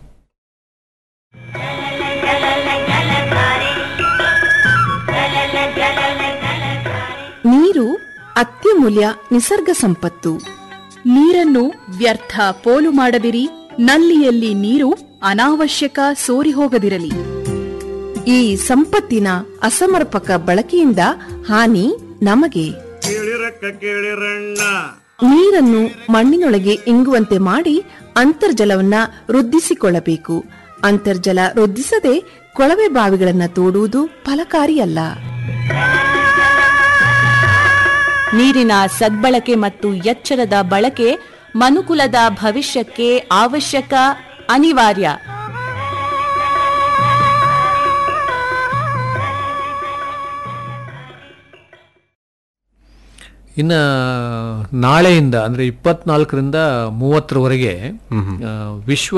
ನೀರು ಅತ್ಯಮೂಲ್ಯ ನಿಸರ್ಗ ಸಂಪತ್ತು ನೀರನ್ನು ವ್ಯರ್ಥ ಪೋಲು ಮಾಡದಿರಿ ನಲ್ಲಿಯಲ್ಲಿ ನೀರು ಅನಾವಶ್ಯಕ ಸೋರಿ ಹೋಗದಿರಲಿ ಈ ಸಂಪತ್ತಿನ ಅಸಮರ್ಪಕ ಬಳಕೆಯಿಂದ ಹಾನಿ ನಮಗೆ ನೀರನ್ನು ಮಣ್ಣಿನೊಳಗೆ ಇಂಗುವಂತೆ ಮಾಡಿ ಅಂತರ್ಜಲವನ್ನ ವೃದ್ಧಿಸಿಕೊಳ್ಳಬೇಕು ಅಂತರ್ಜಲ ವೃದ್ಧಿಸದೆ ಕೊಳವೆ ಬಾವಿಗಳನ್ನ ತೋಡುವುದು ಫಲಕಾರಿಯಲ್ಲ ನೀರಿನ ಸದ್ಬಳಕೆ ಮತ್ತು ಎಚ್ಚರದ ಬಳಕೆ ಮನುಕುಲದ ಭವಿಷ್ಯಕ್ಕೆ ಅವಶ್ಯಕ ಅನಿವಾರ್ಯ ಇನ್ನು ನಾಳೆಯಿಂದ ಅಂದರೆ ಇಪ್ಪತ್ನಾಲ್ಕರಿಂದ ಮೂವತ್ತರವರೆಗೆ ಆ, ವಿಶ್ವ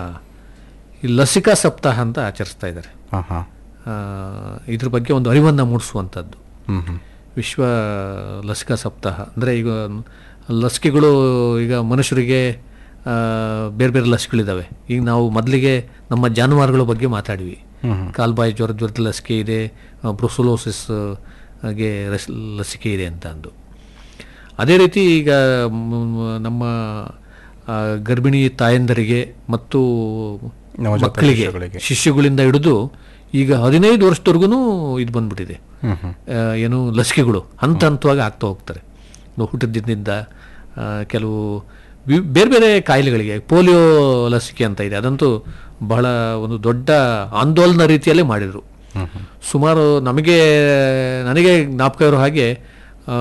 ಈ ಲಸಿಕಾ ಸಪ್ತಾಹ ಅಂತ ಆಚರಿಸ್ತಾ ಇದ್ದಾರೆ ಹಾಂ ಹಾಂ ಆ, ಇದ್ರ ಬಗ್ಗೆ ಒಂದು ಅರಿವನ್ನು ಮೂಡಿಸುವಂಥದ್ದು ಹ್ಮ್ ಹ್ಮ್ ವಿಶ್ವ ಲಸಿಕಾ ಸಪ್ತಾಹ ಅಂದರೆ ಈಗ ಲಸಿಕೆಗಳು ಈಗ ಮನುಷ್ಯರಿಗೆ ಆ, ಬೇರೆ ಬೇರೆ ಲಸಿಕೆಗಳಿದ್ದಾವೆ ಈಗ ನಾವು ಮೊದಲಿಗೆ ನಮ್ಮ ಜಾನುವಾರುಗಳ ಬಗ್ಗೆ ಮಾತಾಡಿವಿ ಕಾಲ್ಬಾಯಿ ಜ್ವರ ಜ್ವರದ ಲಸಿಕೆ ಇದೆ ಬ್ರುಸೋಲೋಸಿಸ್ ಗೆ ರಸ್- ಲಸಿಕೆ ಇದೆ ಅಂತ ಅಂದು ಅದೇ ರೀತಿ ಈಗ ಮ್, ನಮ್ಮ ಆ, ಗರ್ಭಿಣಿ ತಾಯಂದರಿಗೆ ಮತ್ತು ನವಜಾತ ಮಕ್ಕಳಿಗೆ ಶಿಶುಗಳಿಗೆ. ಶಿಶುಗಳಿಂದ ಹಿಡಿದು ಈಗ ಹದಿನೈದು ವರ್ಷದವರೆಗೂ ಇದು ಬಂದ್ಬಿಟ್ಟಿದೆ ಆ, ಏನು ಲಸಿಕೆಗಳು ಹಂತ ಹಂತವಾಗಿ ಆಗ್ತಾ ಹೋಗ್ತಾರೆ ಇನ್ನು ಹುಟ್ಟಿದ್ದಿಂದ ಆ, ಕೆಲವು ವಿ- ಬೇರೆ ಬೇರೆ ಕಾಯಿಲೆಗಳಿಗೆ ಪೋಲಿಯೋ ಲಸಿಕೆ ಅಂತ ಇದೆ ಅದಂತೂ ಬಹಳ ಒಂದು ದೊಡ್ಡ ಆಂದೋಲನ ರೀತಿಯಲ್ಲೇ ಮಾಡಿದರು ಸುಮಾರು ನಮಗೆ ನನಗೆ ಜ್ಞಾಪಕ ಇರೋ ಹಾಗೆ ಆ,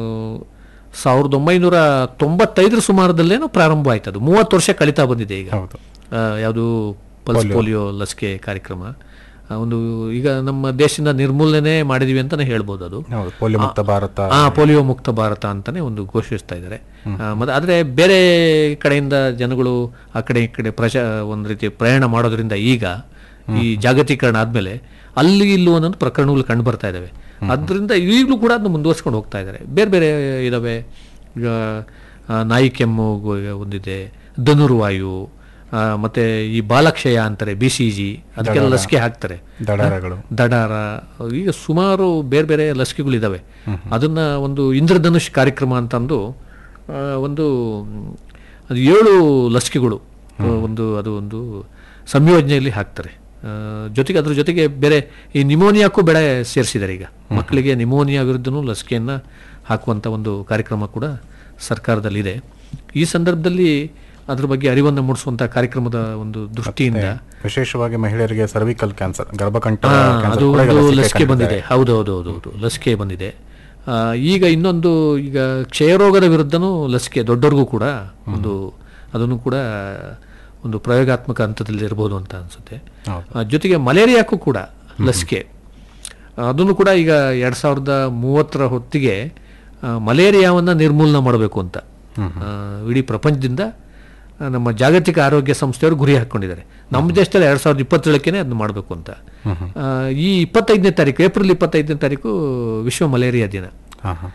ಸಾವಿರದ ಒಂಬೈನೂರ ತೊಂಬತ್ತೈದರ ಸುಮಾರದಲ್ಲೇನೋ ಪ್ರಾರಂಭ ಆಯ್ತು ಅದು ಮೂವತ್ತು ವರ್ಷ ಕಳೀತಾ ಬಂದಿದೆ ಈಗ ಹೌದು ಯಾವುದು ಪಲ್ಸ್ ಪೋಲಿಯೋ ಲಸಿಕೆ ಕಾರ್ಯಕ್ರಮ ಆ, ಒಂದು ಈಗ ನಮ್ಮ ದೇಶದಿಂದ ನಿರ್ಮೂಲನೆ ಮಾಡಿದೀವಿ ಅಂತಾನೆ ಹೇಳ್ಬೋದು ಅದು ಹೌದು ಪೋಲಿಯೋ ಮುಕ್ತ ಭಾರತ ಆ ಪೋಲಿಯೋ ಮುಕ್ತ ಭಾರತ ಅಂತಾನೆ ಒಂದು ಘೋಷಿಸ್ತಾ ಇದ್ದಾರೆ ಆ, ಮತ್ತೆ ಆದ್ರೆ ಬೇರೆ ಕಡೆಯಿಂದ ಜನಗಳು ಆ ಕಡೆ ಈ ಕಡೆ ಪ್ರಜಾ ಒಂದು ರೀತಿ ಪ್ರಯಾಣ ಮಾಡೋದ್ರಿಂದ ಈಗ ಈ ಜಾಗತೀಕರಣ ಆದ್ಮೇಲೆ ಅಲ್ಲಿ ಇಲ್ಲೂ ಒಂದೊಂದು ಪ್ರಕರಣಗಳು ಕಂಡು ಬರ್ತಾ ಇದಾವೆ ಅದರಿಂದ ಈಗಲೂ ಕೂಡ ಅದನ್ನ ಮುಂದುವರ್ಸ್ಕೊಂಡು ಹೋಗ್ತಾ ಇದ್ದಾರೆ ಬೇರೆ ಬೇರೆ ಇದಾವೆ ಈಗ ಆ, ನಾಯಿ ಕೆಮ್ಮು ಗೊ- ಒಂದಿದೆ ಧನುರ್ವಾಯು ಆ, ಮತ್ತೆ ಈ ಬಾಲಕ್ಷಯ ಅಂತಾರೆ ಬಿ ಸಿ ಜಿ ಅದಕ್ಕೆಲ್ಲ ಲಸಿಕೆ ಹಾಕ್ತಾರೆ ದಡಾರಗಳು ದಡಾರ ಈಗ ಸುಮಾರು ಬೇರೆ ಬೇರೆ ಲಸಿಕೆಗಳಿದ್ದಾವೆ ಅದನ್ನ ಒಂದು ಇಂದ್ರಧನುಷ್ ಕಾರ್ಯಕ್ರಮ ಅಂತಂದು ಆ, ಒಂದು ಮ್, ಅದು ಏಳು ಲಸಿಕೆಗಳು ಆ, ಒಂದು ಅದು ಒಂದು ಸಂಯೋಜನೆಯಲ್ಲಿ ಹಾಕ್ತಾರೆ ಆ, ಜೊತೆಗೆ ಅದ್ರ ಜೊತೆಗೆ ಬೇರೆ ಈ ನಿಮೋನಿಯಾಕ್ಕೂ ಬೆಳೆ ಸೇರಿಸಿದ್ದಾರೆ ಈಗ ಮಕ್ಕಳಿಗೆ ನಿಮೋನಿಯಾ ವಿರುದ್ಧನೂ ಲಸಿಕೆಯನ್ನ ಹಾಕುವಂತ ಒಂದು ಕಾರ್ಯಕ್ರಮ ಕೂಡ ಸರ್ಕಾರದಲ್ಲಿದೆ ಈ ಸಂದರ್ಭದಲ್ಲಿ ಅದ್ರ ಬಗ್ಗೆ ಅರಿವನ್ನು ಮೂಡಿಸುವಂತ ಕಾರ್ಯಕ್ರಮದ ಒಂದು ದೃಷ್ಟಿಯಿಂದ ವಿಶೇಷವಾಗಿ ಮಹಿಳೆಯರಿಗೆ ಸರ್ವಿಕಲ್ ಕ್ಯಾನ್ಸರ್ ಗರ್ಭಕಂಠ ಹಾ, ಕ್ಯಾನ್ಸರ್ ಅದು ಕೂಡ ಈಗ ಒಂದು ಲಸಿಕೆ ಲಸಿಕೆ ಬಂದಿದೆ ಕಂಡಿದ್ದಾರೆ. ಹೌದು ಹೌದು ಹೌದು ಹೌದು ಲಸಿಕೆ ಬಂದಿದೆ ಆ, ಈಗ ಇನ್ನೊಂದು ಈಗ ಕ್ಷಯರೋಗದ ವಿರುದ್ಧನೂ ಲಸಿಕೆ ದೊಡ್ಡವ್ರಿಗೂ ಕೂಡ ಒಂದು ಅದನ್ನು ಕೂಡ ಒಂದು ಪ್ರಯೋಗಾತ್ಮಕ ಹಂತದಲ್ಲಿ ಇರ್ಬೋದು ಅಂತ ಅನ್ಸುತ್ತೆ ಹೌದು. ಆ, ಜೊತೆಗೆ ಮಲೇರಿಯಾಕ್ಕೂ ಕೂಡ ಲಸಿಕೆ ಅದನ್ನು ಕೂಡ ಈಗ ಎರಡ್ ಸಾವಿರದ ಮೂವತ್ತರ ಹೊತ್ತಿಗೆ ಆ, ಮಲೇರಿಯಾವನ್ನ ನಿರ್ಮೂಲನೆ ಮಾಡಬೇಕು ಅಂತ ಆ, ಇಡೀ ಪ್ರಪಂಚದಿಂದ ಆ, ನಮ್ಮ ಜಾಗತಿಕ ಆರೋಗ್ಯ ಸಂಸ್ಥೆಯವರು ಗುರಿ ಹಾಕೊಂಡಿದ್ದಾರೆ ನಮ್ಮ ದೇಶದಲ್ಲಿ ಎರಡ್ ಸಾವಿರದ ಇಪ್ಪತ್ತೇಳಕ್ಕೇನೆ ಅದನ್ನ ಮಾಡಬೇಕು ಅಂತ ಆ, ಈ ಇಪ್ಪತ್ತೈದನೇ ತಾರೀಕು ಏಪ್ರಿಲ್ ಇಪ್ಪತ್ತೈದನೇ ತಾರೀಕು ವಿಶ್ವ ಮಲೇರಿಯಾ ದಿನ ಹಾ ಹಾ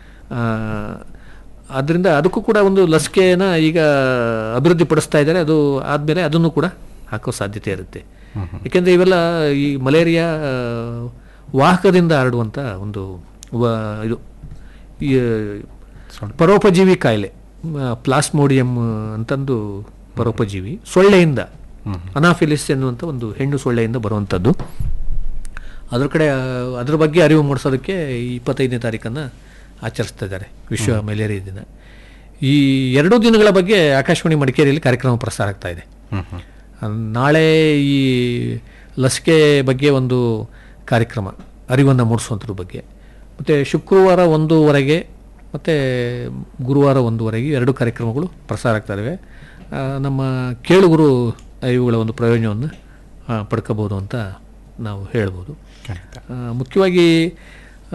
ಅದರಿಂದ ಅದಕ್ಕೂ ಕೂಡ ಒಂದು ಲಸಿಕೆನ ಈಗ ಅಭಿವೃದ್ಧಿ ಪಡಿಸ್ತಾ ಇದ್ದಾರೆ ಅದು ಆದಮೇಲೆ ಅದನ್ನು ಕೂಡ ಹಾಕೋ ಸಾಧ್ಯತೆ ಇರುತ್ತೆ ಯಾಕೆಂದರೆ ಇವೆಲ್ಲ ಈ ಮಲೇರಿಯಾ ಆ, ವಾಹಕದಿಂದ ಹರಡುವಂಥ ಒಂದು ವ- ಇದು ಈ ಪರೋಪಜೀವಿ ಕಾಯಿಲೆ ಪ್ಲಾಸ್ಮೋಡಿಯಂ ಅಂತಂದು ಪರೋಪಜೀವಿ ಸೊಳ್ಳೆಯಿಂದ ಅನಾಫಿಲಿಸ್ ಎನ್ನುವಂಥ ಒಂದು ಹೆಣ್ಣು ಸೊಳ್ಳೆಯಿಂದ ಬರುವಂಥದ್ದು ಅದ್ರ ಕಡೆ ಆ, ಅದ್ರ ಬಗ್ಗೆ ಅರಿವು ಮೂಡಿಸೋದಕ್ಕೆ ಈ ಇಪ್ಪತ್ತೈದನೇ ತಾರೀಕನ್ನು ಆಚರಿಸ್ತಾ ಇದ್ದಾರೆ ವಿಶ್ವ ಮಲೇರಿಯಾ ದಿನ ಈ ಎರಡೂ ದಿನಗಳ ಬಗ್ಗೆ ಆಕಾಶವಾಣಿ ಮಡಿಕೇರಿಯಲ್ಲಿ ಕಾರ್ಯಕ್ರಮ ಪ್ರಸಾರ ಆಗ್ತಾ ಇದೆ ಆ, ನಾಳೆ ಈ ಲಸಿಕೆ ಬಗ್ಗೆ ಒಂದು ಕಾರ್ಯಕ್ರಮ ಅರಿವನ್ನು ಮೂಡಿಸುವಂಥದ್ರ ಬಗ್ಗೆ ಮತ್ತು ಶುಕ್ರವಾರ ಒಂದೂವರೆಗೆ ಮತ್ತು ಗುರುವಾರ ಒಂದೂವರೆಗೆ ಎರಡು ಕಾರ್ಯಕ್ರಮಗಳು ಪ್ರಸಾರ ಆಗ್ತಾ ಇದ್ದಾವೆ ಆ, ನಮ್ಮ ಕೇಳುಗರು ಇವುಗಳ ಒಂದು ಪ್ರಯೋಜನವನ್ನು ಆ, ಪಡ್ಕೋಬೋದು ಅಂತ ನಾವು ಹೇಳ್ಬೋದು ಆ, ಮುಖ್ಯವಾಗಿ ಆ,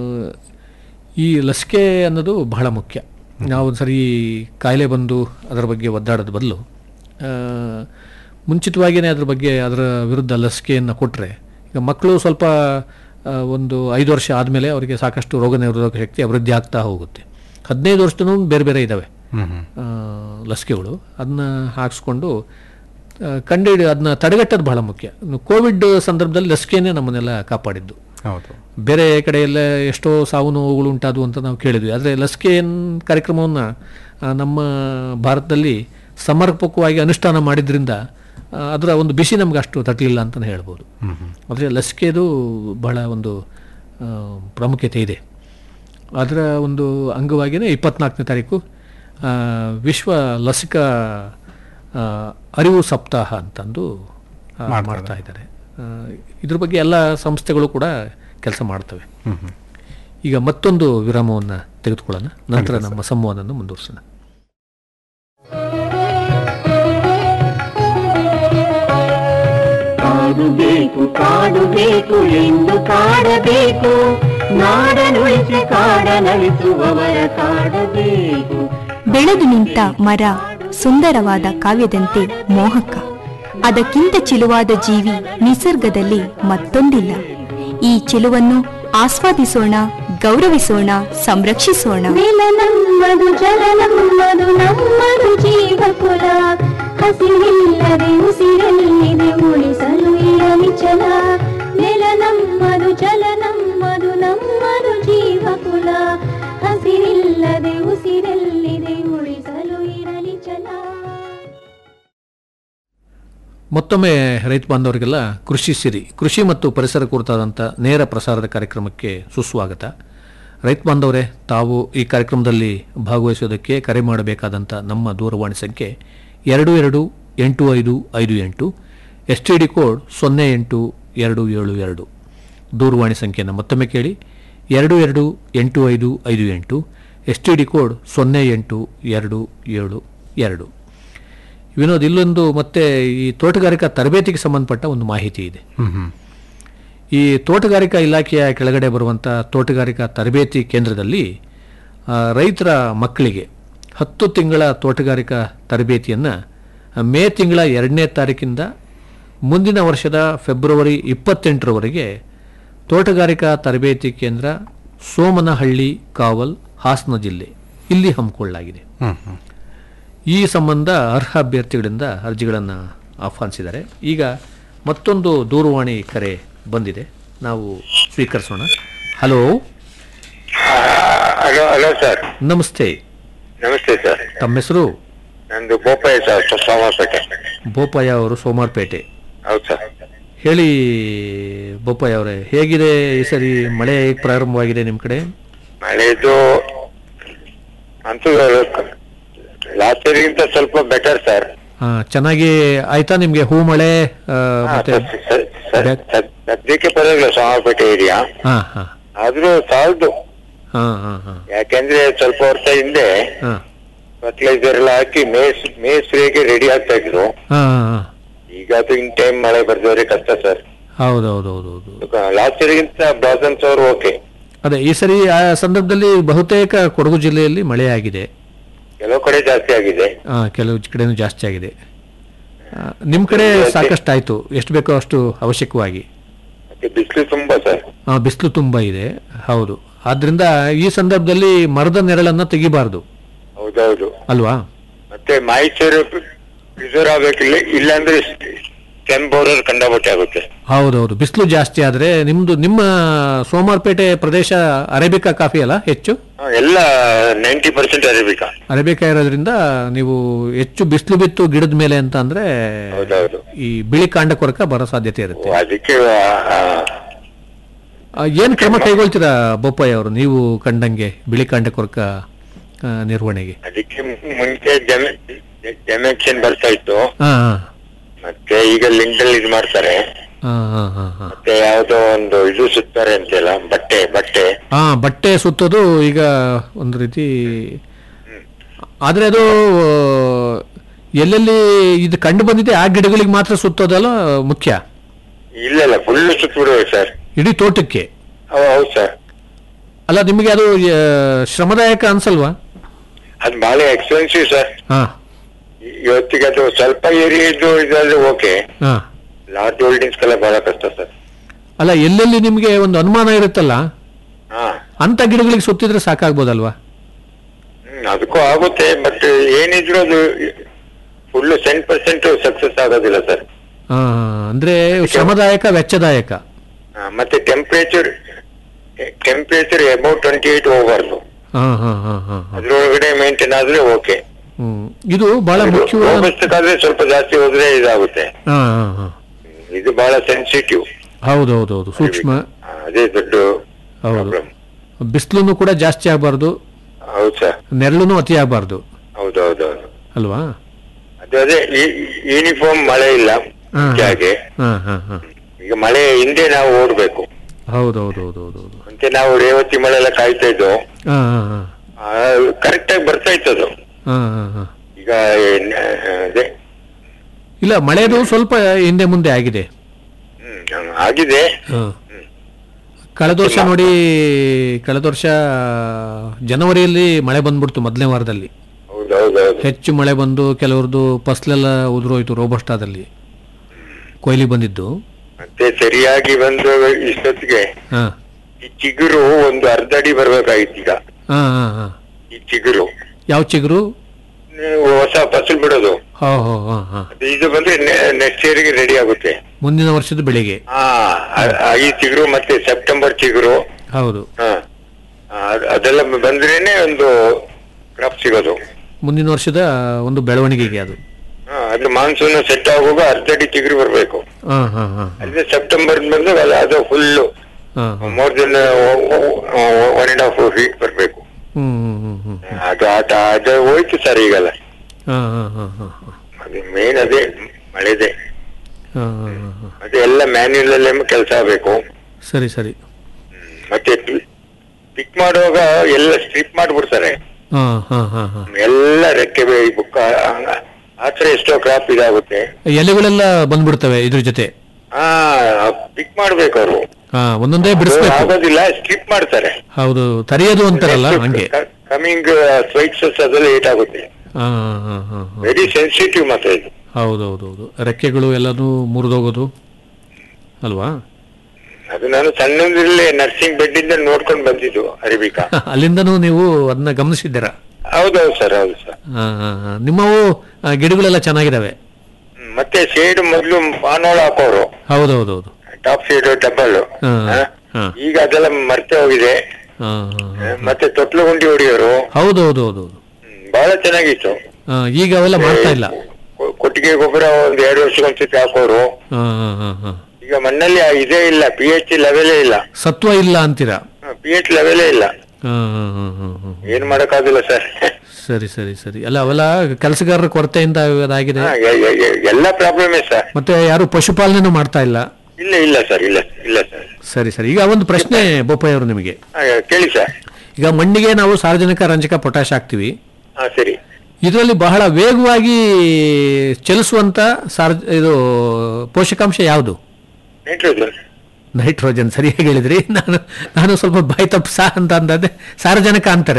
ಈ ಲಸಿಕೆ ಅನ್ನೋದು ಬಹಳ ಮುಖ್ಯ ನಾವು ಒಂದು ಸರಿ ಕಾಯಿಲೆ ಬಂದು ಅದರ ಬಗ್ಗೆ ಒದ್ದಾಡೋದು ಬದಲು ಆ, ಮುಂಚಿತವಾಗಿಯೇ ಅದ್ರ ಬಗ್ಗೆ ಅದರ ವಿರುದ್ಧ ಲಸಿಕೆಯನ್ನು ಕೊಟ್ಟರೆ ಈಗ ಮಕ್ಕಳು ಸ್ವಲ್ಪ ಆ, ಒಂದು ಐದು ವರ್ಷ ಆದಮೇಲೆ ಅವರಿಗೆ ಸಾಕಷ್ಟು ರೋಗ ನಿರೋಧಕ ಶಕ್ತಿ ಅಭಿವೃದ್ಧಿ ಆಗ್ತಾ ಹೋಗುತ್ತೆ ಹದಿನೈದು ವರ್ಷದೂ ಬೇರೆ ಬೇರೆ ಇದ್ದಾವೆ ಆ, ಲಸಿಕೆಗಳು ಅದನ್ನ ಹಾಕಿಸ್ಕೊಂಡು ಆ, ಕಂಡುಹಿಡಿ ಅದನ್ನ ತಡೆಗಟ್ಟೋದು ಬಹಳ ಮುಖ್ಯ ಇನ್ನು ಕೋವಿಡ್ ಸಂದರ್ಭದಲ್ಲಿ ಲಸಿಕೆನೇ ನಮ್ಮನ್ನೆಲ್ಲ ಕಾಪಾಡಿದ್ದು ಹೌದು ಬೇರೆ ಕಡೆ ಎಲ್ಲ ಎಷ್ಟೋ ಸಾವು ನೋವುಗಳು ಉಂಟಾದವು ಅಂತ ನಾವು ಕೇಳಿದ್ವಿ ಆದರೆ ಲಸಿಕೆ ಕಾರ್ಯಕ್ರಮವನ್ನು ನಮ್ಮ ಭಾರತದಲ್ಲಿ ಸಮರ್ಪಕವಾಗಿ ಅನುಷ್ಠಾನ ಮಾಡಿದ್ರಿಂದ ಆ, ಅದರ ಒಂದು ಬಿಸಿ ನಮ್ಗೆ ಅಷ್ಟು ತಟ್ಟಲಿಲ್ಲ ಅಂತಲೇ ಹೇಳ್ಬೋದು ಆದರೆ ಲಸಿಕೆದು ಬಹಳ ಒಂದು ಆ, ಪ್ರಾಮುಖ್ಯತೆ ಇದೆ ಅದರ ಒಂದು ಅಂಗವಾಗಿಯೇ ಇಪ್ಪತ್ನಾಲ್ಕನೇ ತಾರೀಕು ಆ, ವಿಶ್ವ ಲಸಿಕಾ ಆ, ಅರಿವು ಸಪ್ತಾಹ ಅಂತಂದು ಆ, ಮಾಡ್ತಾ ಇದ್ದಾರೆ ಆ, ಇದ್ರ ಬಗ್ಗೆ ಎಲ್ಲ ಸಂಸ್ಥೆಗಳು ಕೂಡ ಕೆಲಸ ಮಾಡ್ತವೆ ಈಗ ಮತ್ತೊಂದು ವಿರಾಮವನ್ನು ತೆಗೆದುಕೊಳ್ಳೋಣ ನಂತರ ನಮ್ಮ ಸಂವಾದವನ್ನು ಮುಂದುವರಿಸೋಣ ಕಾಡಬೇಕು ಕಾಡಬೇಕು ಎಂದು ಕಾಡಬೇಕು ನಾಡನುಳಿಸಿ ಕಾಡನಳಿಸುವವರ ಕಾಡಬೇಕು ಬೆಳೆದು ನಿಂತ ಮರ ಸುಂದರವಾದ ಕಾವ್ಯದಂತೆ ಮೋಹಕ ಅದಕ್ಕಿಂತ ಚಿಲುವಾದ ಜೀವಿ ನಿಸರ್ಗದಲ್ಲಿ ಮತ್ತೊಂದಿಲ್ಲ ಈ ಚಿಲುವನ್ನು ಆಸ್ವಾದಿಸೋಣ ಗೌರವಿಸೋಣ ಸಂರಕ್ಷಿಸೋಣ ನೆಲ ನಮ್ಮದು ಜಲ ನಮ್ಮದು ನಮ್ಮದು ಜೀವಕುಲ ಹಸಿರಿಲ್ಲದೆ ಉಸಿರಲ್ಲಿದೆ ಉಳಿಸಲು ಇರಲಿ ಛಲ ನೆಲ ನಮ್ಮದು ಜಲ ನಮ್ಮದು ನಮ್ಮದು ಜೀವಕುಲ ಹಸಿರಿಲ್ಲದೆ ಉಸಿರಲ್ಲಿದೆ ಉಳಿಸಲು ಇರಲಿ ಛಲ ಮತ್ತೊಮ್ಮೆ ರೈತ ಬಾಂಧವರಿಗೆಲ್ಲ ಕೃಷಿ ಸಿರಿ ಕೃಷಿ ಮತ್ತು ಪರಿಸರ ಕುರಿತಾದಂಥ ನೇರ ಪ್ರಸಾರದ ಕಾರ್ಯಕ್ರಮಕ್ಕೆ ಸುಸ್ವಾಗತ ರೈತ ಬಾಂಧವರೇ ತಾವು ಈ ಕಾರ್ಯಕ್ರಮದಲ್ಲಿ ಭಾಗವಹಿಸೋದಕ್ಕೆ ಕರೆ ಮಾಡಬೇಕಾದಂಥ ನಮ್ಮ ದೂರವಾಣಿ ಸಂಖ್ಯೆ ಎರಡು ಎರಡು ಎಂಟು ಐದು ಐದು ಎಂಟು ಎಸ್ ಟಿ ಡಿ ಕೋಡ್ ಸೊನ್ನೆ ಎಂಟು ಎರಡು ಏಳು ಎರಡು ದೂರವಾಣಿ ಸಂಖ್ಯೆಯನ್ನು ಮತ್ತೊಮ್ಮೆ ಕೇಳಿ ಎರಡು ಎರಡು ಎಂಟು ಐದು ಐದು ಎಂಟು ಎಸ್ ಟಿ ಡಿ ಕೋಡ್ ಸೊನ್ನೆ ಎಂಟು ಎರಡು ಏಳು ಎರಡು ವಿನೋದ್ ಇಲ್ಲೊಂದು ಮತ್ತೆ ಈ ತೋಟಗಾರಿಕಾ ತರಬೇತಿಗೆ ಸಂಬಂಧಪಟ್ಟ ಒಂದು ಮಾಹಿತಿ ಇದೆ ಈ ತೋಟಗಾರಿಕಾ ಇಲಾಖೆಯ ಕೆಳಗಡೆ ಬರುವಂಥ ತೋಟಗಾರಿಕಾ ತರಬೇತಿ ಕೇಂದ್ರದಲ್ಲಿ ಆ, ರೈತರ ಮಕ್ಕಳಿಗೆ ಹತ್ತು ತಿಂಗಳ ತೋಟಗಾರಿಕಾ ತರಬೇತಿಯನ್ನು ಮೇ ತಿಂಗಳ ಎರಡನೇ ತಾರೀಕಿಂದ ಮುಂದಿನ ವರ್ಷದ ಫೆಬ್ರವರಿ ಇಪ್ಪತ್ತೆಂಟರವರೆಗೆ ತೋಟಗಾರಿಕಾ ತರಬೇತಿ ಕೇಂದ್ರ ಸೋಮನಹಳ್ಳಿ ಕಾವಲ್ ಹಾಸನ ಜಿಲ್ಲೆ ಇಲ್ಲಿ ಹಮ್ಮಿಕೊಳ್ಳಲಾಗಿದೆ ಈ ಸಂಬಂಧ ಅರ್ಹ ಅಭ್ಯರ್ಥಿಗಳಿಂದ ಅರ್ಜಿಗಳನ್ನು ಆಹ್ವಾನಿಸಿದ್ದಾರೆ ಈಗ ಮತ್ತೊಂದು ದೂರವಾಣಿ ಕರೆ ಬಂದಿದೆ ನಾವು ಸ್ವೀಕರಿಸೋಣ ಹಲೋ ಹಲೋ ಹಲೋ ಸರ್ ನಮಸ್ತೆ ನಮಸ್ತೆ ಸರ್ ತಮ್ಮ ಹೆಸರು ನಂದು ಬೋಪಾಯಿ ಸರ್ ಸೊ- ಸೋಮವಾರಪೇಟೆ ಬೋಪಯ್ಯ ಅವರು ಸೋಮಾರ್ಪೇಟೆ ಹೌದು ಸರ್ ಹೇಳಿ ಬೋಪಯ್ಯ ಅವರೇ ಹೇಗಿದೆ ಈ ಸರಿ ಮಳೆ ಹೇಗೆ ಪ್ರಾರಂಭವಾಗಿದೆ ನಿಮ್ಮ ಕಡೆ ಮಳೆದು ಅಂತೂ ಲಾಸ್ಟ್ ಇಯರ್ಗಿಂತ ಸ್ವಲ್ಪ ಬೆಟರ್ ಸರ್ ಆ, ಚೆನ್ನಾಗಿ ಆಯ್ತಾ ನಿಮಗೆ ಹೂ ಮಳೆ ಆ, ಮತ್ತೆ ಬ್ಯಾಕ್- ಸದ್ಯಕ್ಕೆ ಪರವಾಗಿಲ್ಲ ಸೋಮವಾರಪೇಟೆ ಏರಿಯಾ ಹಾ ಹಾ ಆದ್ರೂ ಸಾಲದು ಹಾ ಹಾ ಹಾ ಯಾಕೆಂದ್ರೆ ಸ್ವಲ್ಪ ವರ್ಷ ಹಿಂದೆ ಹಾ ಫರ್ಟಿಲೈಸರ್ ಎಲ್ಲ ಹಾಕಿ ಮೇಸ್ ಮೇಸ್ರಿಗೆ ರೆಡಿ ಆಗ್ತಾ ಇದ್ರು ಹಾ ಹಾ ಈಗ ಅದು ಇನ್ ಟೈಮ್ ಮಳೆ ಬರ್ದವ್ರೆ ಕಷ್ಟ ಸರ್ ಹೌದೌದೌದೌದು ಲಾಸ್ಟ್ ಇಯರ್ಗಿಂತ ಬ್ಲಾಸಮ್ಸ್ ಅವರು ಓಕೆ ಅದೇ ಈ ಸರಿ ಆ ಸಂದರ್ಭದಲ್ಲಿ ಬಹುತೇಕ ಕೊಡಗು ಜಿಲ್ಲೆಯಲ್ಲಿ ಮಳೆ ಆಗಿದೆ ಕೆಲವು ಕಡೆ ಜಾಸ್ತಿ ಆಗಿದೆ ಆ, ಕೆಲವು ಕಡೆನೂ ಜಾಸ್ತಿ ಆಗಿದೆ ಆ, ನಿಮ್ ಕಡೆ ಸಾಕಷ್ಟು ಆಯ್ತು ಎಷ್ಟು ಬೇಕೋ ಅಷ್ಟು ಅವಶ್ಯಕವಾಗಿ ಮತ್ತೆ ಬಿಸಿಲು ತುಂಬಾ ಸರ್ ಆ, ಬಿಸಿಲು ತುಂಬಾ ಇದೆ ಹೌದು ಆದ್ರಿಂದ ಈ ಸಂದರ್ಭದಲ್ಲಿ ಮರದ ನೆರಳನ್ನ ತೆಗಿಬಾರ್ದು ಹೌದೌದು ಅಲ್ವಾ ಮತ್ತೆ ಮಾಯಿಶ್ಚರ್ ಪ್ರಿಸರ್ವ್ ಆಗ್ಬೇಕಿಲ್ಲ ಇಲ್ಲಾಂದ್ರೆ ಸ್ಟೆಮ್ ಬೋರರ್ ಕಂಡಬಟ್ಟೆ ಆಗುತ್ತೆ ಹೌದೌದು ಬಿಸಿಲು ಜಾಸ್ತಿ ಆದ್ರೆ ನಿಮ್ದು ನಿಮ್ಮ ಸೋಮಾರ್ಪೇಟೆ ಪ್ರದೇಶ ಅರೇಬಿಕಾ ಕಾಫಿ ಅಲ್ಲ ಹೆಚ್ಚು ಹ, ಎಲ್ಲ ನೈಂಟಿ ಪರ್ಸೆಂಟ್ ಅರೇಬಿಕಾ ಅರೇಬಿಕಾ ಇರೋದ್ರಿಂದ ನೀವು ಹೆಚ್ಚು ಬಿಸಿಲು ಬಿತ್ತು ಗಿಡದ ಮೇಲೆ ಅಂತ ಅಂದ್ರೆ ಹೌದೌದು ಈ ಬಿಳಿ ಕಾಂಡ ಕೊರಕ ಬರೋ ಸಾಧ್ಯತೆ ಇರುತ್ತೆ ಅದಕ್ಕೆ ಆ, ಆ, ಏನ್ ಕ್ರಮ ಕೈಗೊಳ್ತೀರಾ ಬೋಪಯ್ಯ ಅವರು ನೀವು ಕಂಡಂಗೆ ಬಿಳಿ ಕಾಂಡ ಕೊರಕ ಆ, ನಿರ್ವಹಣೆಗೆ ಅದಕ್ಕೆ ಮುಂಚೆ ಜಮೆಕ್ಷನ್ ಬರ್ತಾ ಇತ್ತು ಹಾ ಹಾ ಮತ್ತೆ ಈಗ ಲಿಂಡಲ್ ಇದು ಮಾಡ್ತಾರೆ ಹಾ ಹಾ ಹಾ ಹಾ ಮತ್ತೆ ಯಾವ್ದೋ ಒಂದು ಇದು ಸುತ್ತಾರೆ ಅಂತೆಲ್ಲ ಬಟ್ಟೆ ಬಟ್ಟೆ ಹಾ ಬಟ್ಟೆ ಸುತ್ತೋದು ಈಗ ಒಂದು ರೀತಿ ಆದ್ರೆ ಅದು ಎಲ್ಲೆಲ್ಲಿ ಇದು ಕಂಡು ಬಂದಿದೆ ಆ ಗಿಡಗಳಿಗೆ ಮಾತ್ರ ಸುತ್ತೋದಲ್ಲ ಮುಖ್ಯ ಇಲ್ಲ ಇಲ್ಲ ಫುಲ್ ಸುತ್ತಬಿಡುವೆ ಸರ್ ಇಡೀ ತೋಟಕ್ಕೆ ಹೌದು ಸರ್ ಅಲ್ಲ ನಿಮಗೆ ಅದು ಆ, ಶ್ರಮದಾಯಕ ಅನ್ಸಲ್ವಾ ಅದು ಬಹಳ ಎಕ್ಸ್ಪೆನ್ಸಿವ್ ಸರ್ ಹಾ ಇವತ್ತಿಗೆ ಅದು ಸ್ವಲ್ಪ ಏರಿಯಾ ಇದ್ದು ಇದಾದ್ರೆ ಓಕೆ ಹಾ ಲಾರ್ಜ್ ಹೋಲ್ಡಿಂಗ್ಸ್ಗೆಲ್ಲ ಬಹಳ ಕಷ್ಟ ಸರ್ ಅಲ್ಲ ಎಲ್ಲೆಲ್ಲಿ ನಿಮಗೆ ಒಂದು ಅನುಮಾನ ಇರುತ್ತಲ್ಲ ಹಾ ಅಂತ ಗಿಡಗಳಿಗೆ ಸುತ್ತಿದ್ರೆ ಸಾಕಾಗ್ಬೋದಲ್ವಾ ಹ್ಮ್, ಅದಕ್ಕೂ ಆಗುತ್ತೆ ಬಟ್ ಏನಿದ್ರು ಅದು ಫುಲ್ ಸೆಂಟ್ ಪರ್ಸೆಂಟ್ ಸಕ್ಸಸ್ ಆಗೋದಿಲ್ಲ ಸರ್ ಹಾ ಅಂದ್ರೆ ಶ್ರಮದಾಯಕ ವೆಚ್ಚದಾಯಕ ಮತ್ತೆ temperature temperature about twenty eight ಹೋಗ್ಬಾರ್ದು ಹಾ ಹಾ ಹಾ ಹಾ ಹಾ. ಅದ್ರೊಳಗಡೆ ಮೇಂಟೈನ್ ಆದ್ರೆ ಓಕೆ ಹ್ಮ್ ಇದು ಬಹಳ ಮುಖ್ಯವಾದ ಆದ್ರೆ ಸ್ವಲ್ಪ ಜಾಸ್ತಿ ಹೋದ್ರೆ ಇದಾಗುತ್ತೆ ಹಾ ಹಾ ಹಾ ಇದು ಬಹಳ ಸೆನ್ಸಿಟಿವ್ ಹೌದೌದೌದು ಸೂಕ್ಷ್ಮ ಅದೇ ದೊಡ್ಡ ಹೌದು ಬಿಸಿಲು ಕೂಡ ಜಾಸ್ತಿ ಆಗಬಾರ್ದು ಹೌದು ಸರ್ ನೆರಳು ಅತಿ ಆಗಬಾರ್ದು ಹೌದು ಹೌದು ಹೌದು ಅಲ್ವಾ ಅದು ಅದೇ ಯೂನಿಫಾರ್ಮ್ ಮಳೆ ಇಲ್ಲ ಹಾ, ಹಾ. ಹಾಗೆ ಹಾ ಹಾ ಹಾ ಈಗ ಮಳೆ ಹಿಂದೆ ನಾವು ಓಡ್ಬೇಕು ಹೌದೌದೌದೌದು ಮತ್ತೆ ನಾವು ರೇವತಿ ಮಳೆ ಎಲ್ಲ ಕಾಯ್ತಾ ಇದ್ದೋ ಹಾ ಹಾ ಹಾ ಕರೆಕ್ಟ್ ಆಗಿ ಬರ್ತಾ ಇತ್ತು ಅದು ಹಾ ಹಾ ಹಾ ಈಗ ಏನ್, ಅದೇ ಇಲ್ಲ ಮಳೆದು ಸ್ವಲ್ಪ ಹಿಂದೆ ಮುಂದೆ ಆಗಿದೆ ಹ್ಮ್, ಆಗಿದೆ ಹಾ. ಕಳೆದ ವರ್ಷ ನೋಡಿ ಕಳೆದ ವರ್ಷ ಜನವರಿಯಲ್ಲಿ ಮಳೆ ಬಂದ್ಬಿಡ್ತು ಮೊದಲನೇ ವಾರದಲ್ಲಿ ಹೌದೌದೌದು ಹೆಚ್ಚು ಮಳೆ ಬಂದು ಕೆಲವ್ರದ್ದು ಫಸ್ಲೆಲ್ಲ ಉದುರೋಯ್ತು ರೋಬಸ್ಟಾದಲ್ಲಿ ಕೊಯ್ಲಿ ಬಂದಿದ್ದು ಮತ್ತೆ ಸರಿಯಾಗಿ ಬಂದು ಇಷ್ಟೊತ್ತಿಗೆ ಹಾ ಈ ಚಿಗುರು ಒಂದು ಅರ್ಧ ಅಡಿ ಬರ್ಬೇಕಾಗಿತ್ತು ಈಗ ಹಾ ಹಾ ಹಾ ಈ ಚಿಗುರು ಯಾವ ಚಿಗುರು ನೀವು ಹೊಸ ಫಸಲು ಬಿಡೋದು ಹೋ ಹೋ ಹಾ ಹಾ ಅದು ಇದು ಬಂದ್ರೆ ನೆಕ್ಸ್ಟ್ ಇಯರ್ಗೆ ರೆಡಿ ಆಗುತ್ತೆ ಮುಂದಿನ ವರ್ಷದ ಬೆಳೆಗೆ ಹಾ ಆ- ಆ ಈ ಚಿಗುರು ಮತ್ತೆ ಸೆಪ್ಟೆಂಬರ್ ಚಿಗುರು ಹೌದು ಹಾ ಆ, ಅದ್- ಅದೆಲ್ಲ ಬಂದ್ರೇನೆ ಒಂದು ಕ್ರಾಪ್ ಸಿಗೋದು ಮುಂದಿನ ವರ್ಷದ ಒಂದು ಬೆಳವಣಿಗೆಗೆ ಅದು ಹಾ ಅದು ಮಾನ್ಸೂನ್ ಸೆಟ್ ಆಗುವಾಗ ಅರ್ಧ ಅಡಿ ಚಿಗುರು ಬರ್ಬೇಕು ಹಾ ಹಾ ಹಾ ಅಲ್ಲದೆ ಸೆಪ್ಟೆಂಬರ್ ಬಂದು ಅಲ್ಲ ಅದು ಫುಲ್ ಹಾ more then one and half feet ಬರ್ಬೇಕು ಹ್ಮ್ ಹ್ಮ್ ಹ್ಮ್ ಹ್ಮ್ ಅದು ಆಟ ಅದು ಹೋಯ್ತು ಸರ್ ಈಗಲ್ಲ ಹಾ ಹಾ ಹಾ ಹಾ ಹಾ ಅದು ಮೇನ್ ಅದೇ ಮಳೆದೆ ಹಾ ಹಾ ಹಾ ಹಾ ಮತ್ತೆ ಎಲ್ಲ ಮ್ಯಾನ್ಯುಯಲ್ ಅಲ್ಲೇ ಕೆಲಸ ಆಗ್ಬೇಕು ಸರಿ ಸರಿ ಮತ್ತೆ ಪಿಕ್ ಮಾಡುವಾಗ ಎಲ್ಲ ಸ್ಟ್ರಿಪ್ ಮಾಡ್ಬಿಡ್ತಾರೆ ಹಾ ಹಾ ಹಾ ಹಾ ಎಲ್ಲ ರೆಕ್ಕೆ ಬೆ- ಬುಕ್ಕ ಆತರ ಎಷ್ಟೋ ಕ್ರಾಪ್ ಇದಾಗುತ್ತೆ ಎಲೆಗಳೆಲ್ಲ ಬಂದ್ಬಿಡ್ತವೆ ಇದ್ರ ಜೊತೆ ಹಾ ಪಿಕ್ ಮಾಡ್ಬೇಕು ಅವರು ಹಾ ಒಂದೊಂದೇ ಬಿಡಿಸ್ಬೇಕು ಆಗೋದಿಲ್ಲ ಸ್ಟ್ರಿಪ್ ಮಾಡ್ತಾರೆ ಹೌದು ತರಿಯೋದು ಅಂತಾರಲ್ಲ ಹಂಗೆ ಕಮಿಂಗ್ ಸ್ವೈಟ್ಸಸ್ ಅದೆಲ್ಲ ಏಟ್ ಆಗುತ್ತೆ ಹಾ ಹಾ ಹಾ ಹಾ ವೆರಿ ಸೆನ್ಸಿಟಿವ್ ಮತ್ತೆ ಇದು ಹೌದೌದೌದು ರೆಕ್ಕೆಗಳು ಎಲ್ಲನೂ ಮುರಿದೋಗೋದು ಅಲ್ವಾ ಅದು ನಾನು ಸಣ್ಣದ್ರಲ್ಲೇ ನರ್ಸಿಂಗ್ ಬೆಡ್ ಇಂದ ನೋಡ್ಕೊಂಡು ಬಂದಿದ್ದು ಅರೇಬಿಕಾ ಅಲ್ಲಿಂದನೂ ನೀವು ಅದನ್ನ ಗಮನಿಸಿದ್ದೀರಾ ಹೌದೌದು ಸರ್ ಹೌದು ಸರ್ ಹಾ ಹಾ ಹಾ ನಿಮ್ಮವು ಆ, ಗಿಡಗಳೆಲ್ಲ ಚೆನ್ನಾಗಿದಾವೆ ಮತ್ತೆ ಶೇಡ್ ಮೊದ್ಲು ಪಾನೋಳ ಹಾಕೋರು ಹೌದೌದೌದು ಟಾಪ್ ಶೇಡ್ ಡಬಲ್ ಹಾ ಹಾ ಈಗ ಅದೆಲ್ಲ ಮರ್ತೆ ಹೋಗಿದೆ ಹಾ ಹಾ ಮತ್ತೆ ತೊಟ್ಲು ಗುಂಡಿ ಹೊಡಿಯೋರು ಹೌದೌದೌದು ಬಹಳ ಚೆನ್ನಾಗಿತ್ತು ಹಾ ಈಗ ಅವೆಲ್ಲ ಮಾಡ್ತಾ ಇಲ್ಲ ಕೊ- ಕೊಟ್ಟಿಗೆ ಗೊಬ್ಬರ ಒಂದ್ ಎರಡು ವರ್ಷಕ್ಕೊಂದ್ಸತಿ ಹಾಕೋರು ಹಾ ಹಾ ಹಾ ಹಾ ಈಗ ಮಣ್ಣಲ್ಲಿ ಆ ಇದೇ ಇಲ್ಲ ಪಿ ಎಚ್ ಲೆವೆಲೇ ಇಲ್ಲ ಸತ್ವ ಇಲ್ಲ ಅಂತೀರಾ ಪಿ ಎಚ್ ಲೆವೆಲೇ ಇಲ್ಲ ಹಾ ಹಾ ಹಾ ಹಾ ಹಾ ಏನ್ ಮಾಡಕ್ಕಾಗಿಲ್ಲ ಸರ್ ಸರಿ ಸರಿ ಸರಿ ಅಲ್ಲ ಅವೆಲ್ಲ ಕೆಲಸಗಾರರ ಕೊರತೆಯಿಂದ ಅದಾಗಿದೆ ಎಲ್ಲ ಪ್ರಾಬ್ಲಮೇ ಸರ್ ಮತ್ತೆ ಯಾರು ಪಶುಪಾಲನೆನೂ ಮಾಡ್ತಾ ಇಲ್ಲ ಇಲ್ಲ ಇಲ್ಲ ಸರ್ ಇಲ್ಲ ಇಲ್ಲ ಸರ್ ಸರಿ ಸರಿ ಈಗ ಒಂದು ಪ್ರಶ್ನೆ ಬೋಪಯ್ಯ ಅವರು ನಿಮಗೆ ಹಾ, ಕೇಳಿ ಸರ್ ಈಗ ಮಣ್ಣಿಗೆ ನಾವು ಸಾರ್ವಜನಿಕ ರಂಜಕ ಪೊಟ್ಯಾಶ್ ಹಾಕ್ತಿವಿ ಹಾ ಸರಿ ಇದರಲ್ಲಿ ಬಹಳ ವೇಗವಾಗಿ ಚಲಿಸುವಂತ ಸಾರ್ ಇದು ಪೋಷಕಾಂಶ ಯಾವುದು ನೈಟ್ರೋಜನ್ ನೈಟ್ರೋಜನ್ ಸರಿಯಾಗಿ ಹೇಳಿದ್ರಿ ನಾನು ನಾನು ಸ್ವಲ್ಪ ಬಾಯಿ ತಪ್ಪು ಸಾ ಅಂತ ಅಂದದ್ದೆ ಸಾರಜನಕ ಅಂತಾರೆ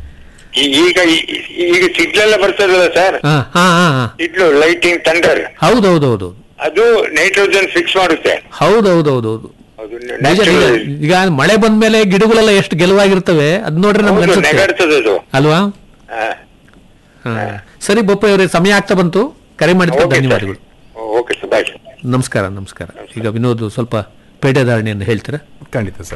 ಈಗ ಈ- ಈಗ ಸಿಡ್ಲೆಲ್ಲ ಬರ್ತದಲ್ಲ ಸರ್ ಹಾ ಹಾ ಹಾ ಹಾ ಸಿಡ್ಲು ಲೈಟಿಂಗ್ ಥಂಡರ್ ಹೌದೌದೌದು ಅದು ನೈಟ್ರೋಜನ್ ಫಿಕ್ಸ್ ಮಾಡುತ್ತೆ ಹೌದೌದೌದು ಅದು ನಿಜ ನಿಜ. ಈಗ ಮಳೆ ಬಂದ್ಮೇಲೆ ಗಿಡಗಳೆಲ್ಲ ಎಷ್ಟು ಗೆಲುವಾಗಿರ್ತವೆ ಅದ್ ನೋಡ್ರೆ ನಮ್ಗೆ ಹೌದು, ಅನ್ಸುತ್ತೆ ನೆಗಾಡ್ತದೆ ಅದು ಅಲ್ವಾ ಹಾ. ಹಾ. ಸರಿ ಬೊಪ್ಪಯ್ಯ ಅವರೇ ಸಮಯ ಆಗ್ತಾ ಬಂತು ಕರೆ ಮಾಡಿದ ಓಕೆ ಧನ್ಯವಾದಗಳು ಓಕೆ ಸರ್ ಬಾಯ್ ನಮಸ್ಕಾರ ನಮಸ್ಕಾರ ಈಗ ವಿನೋದ್ ಸ್ವಲ್ಪ ಪೇಟೆದಾರಣೆಯನ್ನು ಹೇಳ್ತೀರಾ ಖಂಡಿತ ಸರ್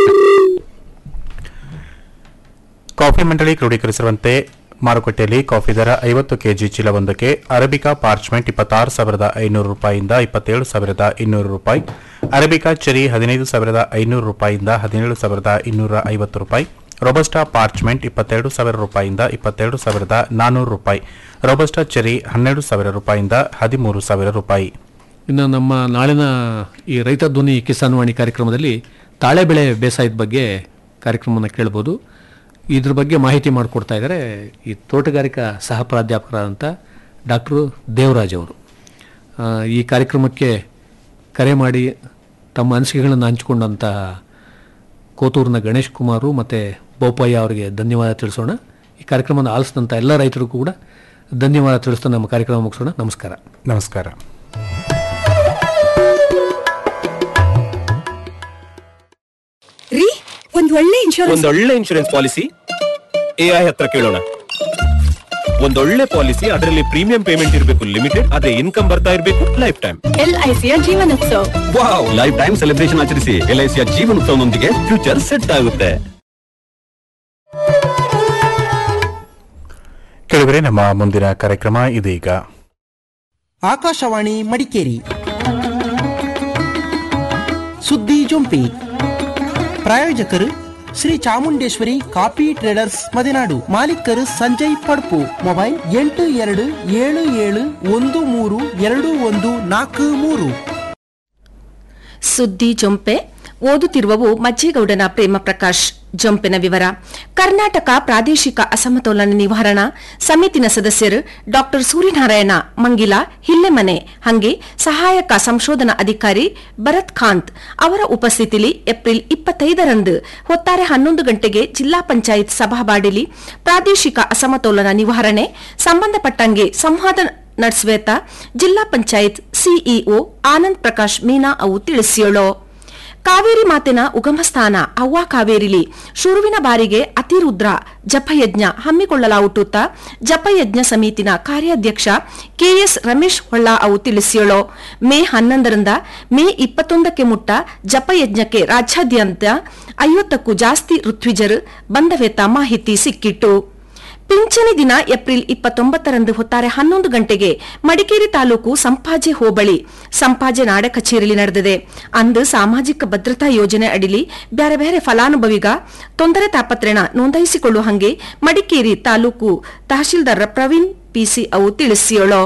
ಕಾಫಿ ಮಂಡಳಿ ಕ್ರೋಢೀಕರಿಸಿರುವಂತೆ ಮಾರುಕಟ್ಟೆಯಲ್ಲಿ ಕಾಫಿ ದರ ಐವತ್ತು ಕೆಜಿ ಚೀಲವೊಂದಕ್ಕೆ ಅರಬಿಕಾ ಪಾರ್ಚ್ಮೆಂಟ್ ಇಪ್ಪತ್ತಾರು ಸಾವಿರದ ಐನೂರು ರೂಪಾಯಿಯಿಂದ ಇಪ್ಪತ್ತೇಳು ಸಾವಿರದ ಇನ್ನೂರು ರೂಪಾಯಿ ಅರಬಿಕಾ ಚೆರಿ ಹದಿನೈದು ಸಾವಿರದ ಐನೂರು ರೂಪಾಯಿಯಿಂದ ಹದಿನೇಳು ಸಾವಿರದ ಇನ್ನೂರ ಐವತ್ತು ರೂಪಾಯಿ ರೊಬಸ್ಟಾ ಪಾರ್ಚ್ಮೆಂಟ್ ಇಪ್ಪತ್ತೆರಡು ಸಾವಿರ ರೂಪಾಯಿಯಿಂದ ಇಪ್ಪತ್ತೆರಡು ಸಾವಿರದ ನಾನ್ನೂರು ರೂಪಾಯಿ ರೊಬಸ್ಟಾ ಚೆರಿ ಹನ್ನೆರಡು ಸಾವಿರ ರೂಪಾಯಿಯಿಂದ ಹದಿಮೂರು ಸಾವಿರ ರೂಪಾಯಿ ಇನ್ನು ನಮ್ಮ ನಾಳಿನ ಈ ರೈತ ಧ್ವನಿ ಕಿಸಾನ್ ವಾಣಿ ಕಾರ್ಯಕ್ರಮದಲ್ಲಿ ತಾಳೆ ಬೆಳೆ ಬೇಸಾಯದ ಬಗ್ಗೆ ಕಾರ್ಯಕ್ರಮವನ್ನು ಕೇಳ್ಬೋದು ಇದ್ರ ಬಗ್ಗೆ ಮಾಹಿತಿ ಮಾಡಿಕೊಡ್ತಾ ಇದ್ದಾರೆ ಈ ತೋಟಗಾರಿಕಾ ಸಹ ಪ್ರಾಧ್ಯಾಪಕರಾದಂಥ ಡಾಕ್ಟ್ರು ದೇವರಾಜ್ ಅವರು ಆ, ಈ ಕಾರ್ಯಕ್ರಮಕ್ಕೆ ಕರೆ ಮಾಡಿ ತಮ್ಮ ಅನಿಸಿಕೆಗಳನ್ನು ಹಂಚಿಕೊಂಡಂಥ ಕೋತೂರಿನ ಗಣೇಶ್ ಕುಮಾರು ಮತ್ತು ಬೋಪಯ್ಯ ಅವರಿಗೆ ಧನ್ಯವಾದ ತಿಳಿಸೋಣ ಈ ಕಾರ್ಯಕ್ರಮನ ಆಲಿಸಿದಂಥ ಎಲ್ಲ ರೈತರಿಗೂ ಕೂಡ ಧನ್ಯವಾದ ತಿಳಿಸ್ತಾ ನಮ್ಮ ಕಾರ್ಯಕ್ರಮ ಮುಗಿಸೋಣ ನಮಸ್ಕಾರ ನಮಸ್ಕಾರ ರೀ ಒಂದ್ ಒಳ್ಳೆ ಇನ್ಶೂರೆನ್ಸ್ ಒಂದೊಳ್ಳೆ ಇನ್ಶೂರೆನ್ಸ್ ಪಾಲಿಸಿ ಎಐ ಹತ್ರ ಕೇಳೋಣ ಒಂದೊಳ್ಳೆ ಪಾಲಿಸಿ ಅದರಲ್ಲಿ ಪ್ರೀಮಿಯಂ ಪೇಮೆಂಟ್ ಇರಬೇಕು ಲಿಮಿಟೆಡ್ ಅದೇ ಇನ್ಕಮ್ ಬರ್ತಾ ಇರಬೇಕು ಲೈಫ್ ಟೈಮ್ ಎಲ್ಐಸಿಯ ಜೀವನೋತ್ಸವ ವಾವ್ ಲೈಫ್ ಟೈಮ್ ಸೆಲೆಬ್ರೇಷನ್ ಆಚರಿಸಿ ಎಲ್ಐಸಿಯ ಜೀವನೋತ್ಸವನೊಂದಿಗೆ ಫ್ಯೂಚರ್ ಸೆಟ್ ಆಗುತ್ತೆ ಕೇಳಿದರೆ ನಮ್ಮ ಮುಂದಿನ ಕಾರ್ಯಕ್ರಮ ಇದೀಗ ಆಕಾಶವಾಣಿ ಮಡಿಕೇರಿ ಸುದ್ದಿ ಜೊಂಪಿ ಪ್ರಾಯೋಜಕರು ಶ್ರೀ ಚಾಮುಂಡೇಶ್ವರಿ ಕಾಫಿ ಟ್ರೇಡರ್ಸ್ ಮದೆನಾಡು ಮಾಲೀಕರು ಸಂಜಯ್ ಪಡ್ಪು ಮೊಬೈಲ್ ಎಂಟು ಎರಡು ಏಳು ಏಳು ಒಂದು ಮೂರು ಎರಡು ಒಂದು ನಾಲ್ಕು ಮೂರು ಸುದ್ದಿ ಜೊಂಪೆ ಓದುತ್ತಿರುವವು ಮಜ್ಜೇಗೌಡನ ಪ್ರೇಮ ಪ್ರಕಾಶ್ ಜಂಪಿನ ವಿವರ ಕರ್ನಾಟಕ ಪ್ರಾದೇಶಿಕ ಅಸಮತೋಲನ ನಿವಾರಣಾ ಸಮಿತಿನ ಸದಸ್ಯರು ಡಾಕ್ಟರ್ ಸೂರ್ಯನಾರಾಯಣ ಮಂಗಿಲ ಹಿಲ್ಲೆಮನೆ ಹಂಗೆ ಸಹಾಯಕ ಸಂಶೋಧನಾ ಅಧಿಕಾರಿ ಭರತ್ ಖಾಂತ್ ಅವರ ಉಪಸ್ಥಿತಿಯಲ್ಲಿ ಏಪ್ರಿಲ್ ಇಪ್ಪತ್ತೈದರಂದು ಹೊತ್ತಾರೆ ಹನ್ನೊಂದು ಗಂಟೆಗೆ ಜಿಲ್ಲಾ ಪಂಚಾಯತ್ ಸಭಾಬಾಡಿಲಿ ಪ್ರಾದೇಶಿಕ ಅಸಮತೋಲನ ನಿವಾರಣೆ ಸಂಬಂಧಪಟ್ಟಂಗೆ ಸಂವಾದ ನಡೆಸುವೇತ ಜಿಲ್ಲಾ ಪಂಚಾಯತ್ ಸಿಇಒ ಆನಂದ್ ಪ್ರಕಾಶ್ ಮೀನಾ ಅವು ತಿಳಿಸಿಯೋಳು ಕಾವೇರಿ ಮಾತಿನ ಉಗಮ ಸ್ಥಾನ ಅವ್ವ ಕಾವೇರಿಲಿ ಶುರುವಿನ ಬಾರಿಗೆ ಅತಿರುದ್ರ ಜಪಯಜ್ಞ ಹಮ್ಮಿಕೊಳ್ಳಲಾಗುತ್ತ ಜಪಯಜ್ಞ ಸಮಿತಿನ ಕಾರ್ಯಾಧ್ಯಕ್ಷ ಕೆಎಸ್ ರಮೇಶ್ ಹೊಳ್ಳ ಅವು ತಿಳಿಸಿಯೋಳು ಮೇ ಹನ್ನೊಂದರಿಂದ ಮೇ ಇಪ್ಪತ್ತೊಂದಕ್ಕೆ ಮುಟ್ಟ ಜಪಯಜ್ಞಕ್ಕೆ ರಾಜ್ಯಾದ್ಯಂತ ಐವತ್ತಕ್ಕೂ ಜಾಸ್ತಿ ಋತ್ವಿಜರು ಬಂದವೆತ್ತ ಮಾಹಿತಿ ಸಿಕ್ಕಿಟ್ಟು ಪಿಂಚಣಿ ದಿನ ಏಪ್ರಿಲ್ ಇಪ್ಪತ್ತೊಂಬತ್ತರಂದು ಹೊತ್ತಾರೆ ಹನ್ನೊಂದು ಗಂಟೆಗೆ ಮಡಿಕೇರಿ ತಾಲೂಕು ಸಂಪಾಜೆ ಹೋಬಳಿ ಸಂಪಾಜೆ ನಾಡ ಕಚೇರಿಯಲ್ಲಿ ನಡೆದಿದೆ ಅಂದು ಸಾಮಾಜಿಕ ಭದ್ರತಾ ಯೋಜನೆ ಅಡಿಲಿ ಬೇರೆ ಬೇರೆ ಫಲಾನುಭವಿಗ ತೊಂದರೆ ತಾಪತ್ರೆನ ನೋಂದಾಯಿಸಿಕೊಳ್ಳುವ ಹಂಗೆ ಮಡಿಕೇರಿ ತಾಲೂಕು ತಹಶೀಲ್ದಾರ್ ಪ್ರವೀಣ್ ಪಿಸಿ ಅವು ತಿಳಿಸಿಯೋಳು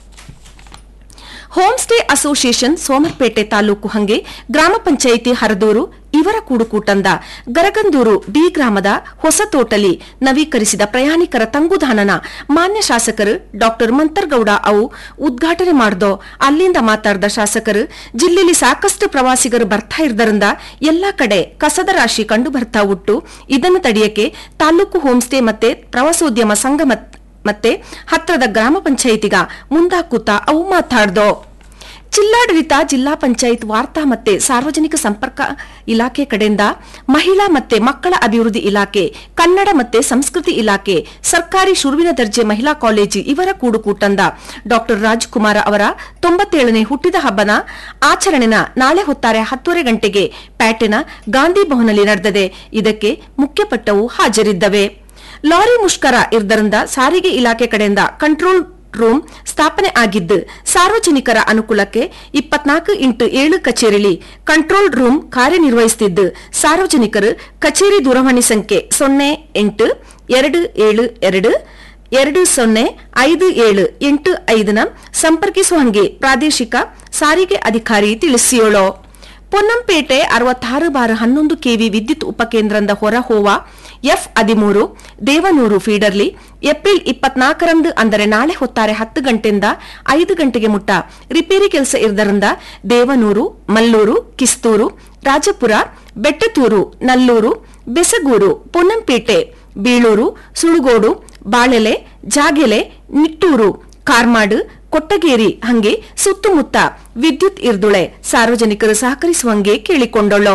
ಹೋಮ್ ಸ್ಟೇ ಅಸೋಸಿಯೇಷನ್ ಸೋಮರ್ಪೇಟೆ ತಾಲೂಕು ಹಂಗೆ ಗ್ರಾಮ ಪಂಚಾಯಿತಿ ಹರದೂರು ಇವರ ಕೂಡುಕೂಟಂದ ಗರಗಂದೂರು ಡಿ ಗ್ರಾಮದ ಹೊಸ ತೋಟಲಿ ನವೀಕರಿಸಿದ ಪ್ರಯಾಣಿಕರ ತಂಗುದಾನನ ಮಾನ್ಯ ಶಾಸಕರು ಡಾಕ್ಟರ್ ಮಂತರ್ಗೌಡ ಅವು ಉದ್ಘಾಟನೆ ಮಾಡ್ದೋ ಅಲ್ಲಿಂದ ಮಾತಾಡಿದ ಶಾಸಕರು ಜಿಲ್ಲೆಯಲ್ಲಿ ಸಾಕಷ್ಟು ಪ್ರವಾಸಿಗರು ಬರ್ತಾ ಇರ್ದರಿಂದ ಎಲ್ಲಾ ಕಡೆ ಕಸದ ರಾಶಿ ಕಂಡು ಬರ್ತಾ ಉಟ್ಟು ಇದನ್ನು ತಡೆಯಕ್ಕೆ ತಾಲೂಕು ಹೋಮ್ ಸ್ಟೇ ಮತ್ತೆ ಪ್ರವಾಸೋದ್ಯಮ ಸಂಘ ಮತ್- ಮತ್ತೆ ಹತ್ರದ ಗ್ರಾಮ ಪಂಚಾಯಿತಿಗ ಮುಂದಾಕುತ್ತಾ ಅವು ಮಾತಾಡ್ದೋ ಜಿಲ್ಲಾಡಳಿತ ಜಿಲ್ಲಾ ಪಂಚಾಯತ್ ವಾರ್ತಾ ಮತ್ತೆ ಸಾರ್ವಜನಿಕ ಸಂಪರ್ಕ ಇಲಾಖೆ ಕಡೆಯಿಂದ ಮಹಿಳಾ ಮತ್ತೆ ಮಕ್ಕಳ ಅಭಿವೃದ್ಧಿ ಇಲಾಖೆ ಕನ್ನಡ ಮತ್ತೆ ಸಂಸ್ಕೃತಿ ಇಲಾಖೆ ಸರ್ಕಾರಿ ಶುರುವಿನ ದರ್ಜೆ ಮಹಿಳಾ ಕಾಲೇಜು ಇವರ ಕೂಡುಕೂಟಂದ ಡಾಕ್ಟರ್ ರಾಜ್ಕುಮಾರ ಅವರ ತೊಂಬತ್ತೇಳನೇ ಹುಟ್ಟಿದ ಹಬ್ಬನ ಆಚರಣೆನ ನಾಳೆ ಹೊತ್ತಾರೆ ಹತ್ತುವರೆ ಗಂಟೆಗೆ ಪ್ಯಾಟೆನ ಗಾಂಧಿ ಭವನಲ್ಲಿ ನಡೆದಿದೆ ಇದಕ್ಕೆ ಮುಖ್ಯಪಟ್ಟವು ಹಾಜರಿದ್ದವೆ ಲಾರಿ ಮುಷ್ಕರ ಇರ್ದರಿಂದ ಸಾರಿಗೆ ಇಲಾಖೆ ಕಡೆಯಿಂದ ಕಂಟ್ರೋಲ್ ರೂಮ್ ಸ್ಥಾಪನೆ ಆಗಿದ್ದು ಸಾರ್ವಜನಿಕರ ಅನುಕೂಲಕ್ಕೆ ಇಪ್ಪತ್ನಾಲ್ಕು ಇಂಟು ಏಳು ಕಚೇರಿಲಿ ಕಂಟ್ರೋಲ್ ರೂಮ್ ಕಾರ್ಯನಿರ್ವಹಿಸುತ್ತಿದ್ದು ಸಾರ್ವಜನಿಕರು ಕಚೇರಿ ದೂರವಾಣಿ ಸಂಖ್ಯೆ ಸೊನ್ನೆ ಎಂಟು ಎರಡು ಏಳು ಎರಡು ಎರಡು ಸೊನ್ನೆ ಐದು ಏಳು ಎಂಟು ಐದನ ಸಂಪರ್ಕಿಸುವ ಹಂಗೆ ಪ್ರಾದೇಶಿಕ ಸಾರಿಗೆ ಅಧಿಕಾರಿ ತಿಳಿಸಿಯೋಳು ಪೊನ್ನಂಪೇಟೆ ಅರವತ್ತಾರು ಬಾರ್ ಹನ್ನೊಂದು ಕೆವಿ ವಿದ್ಯುತ್ ಉಪಕೇಂದ್ರದ ಹೊರಹೋವ ಎಫ್ ಹದಿಮೂರು ದೇವನೂರು ಫೀಡರ್ಲಿ ಏಪ್ರಿಲ್ ಇಪ್ಪತ್ನಾಲ್ಕರಂದು ಅಂದರೆ ನಾಳೆ ಹೊತ್ತಾರೆ ಹತ್ತು ಗಂಟೆಯಿಂದ ಐದು ಗಂಟೆಗೆ ಮುಟ್ಟ ರಿಪೇರಿ ಕೆಲಸ ಇರದರಿಂದ ದೇವನೂರು ಮಲ್ಲೂರು ಕಿಸ್ತೂರು ರಾಜಪುರ ಬೆಟ್ಟತೂರು ನಲ್ಲೂರು ಬೆಸಗೂರು ಪೊನ್ನಂಪೇಟೆ ಬೀಳೂರು ಸುಳುಗೋಡು ಬಾಳೆಲೆ ಜಾಗೆಲೆ ನಿಟ್ಟೂರು ಕಾರ್ಮಾಡು ಕೊಟ್ಟಗೇರಿ ಹಂಗೆ ಸುತ್ತಮುತ್ತ ವಿದ್ಯುತ್ ಇರ್ದುಳೆ ಸಾರ್ವಜನಿಕರು ಸಹಕರಿಸುವಂಗೆ ಕೇಳಿಕೊಂಡಳು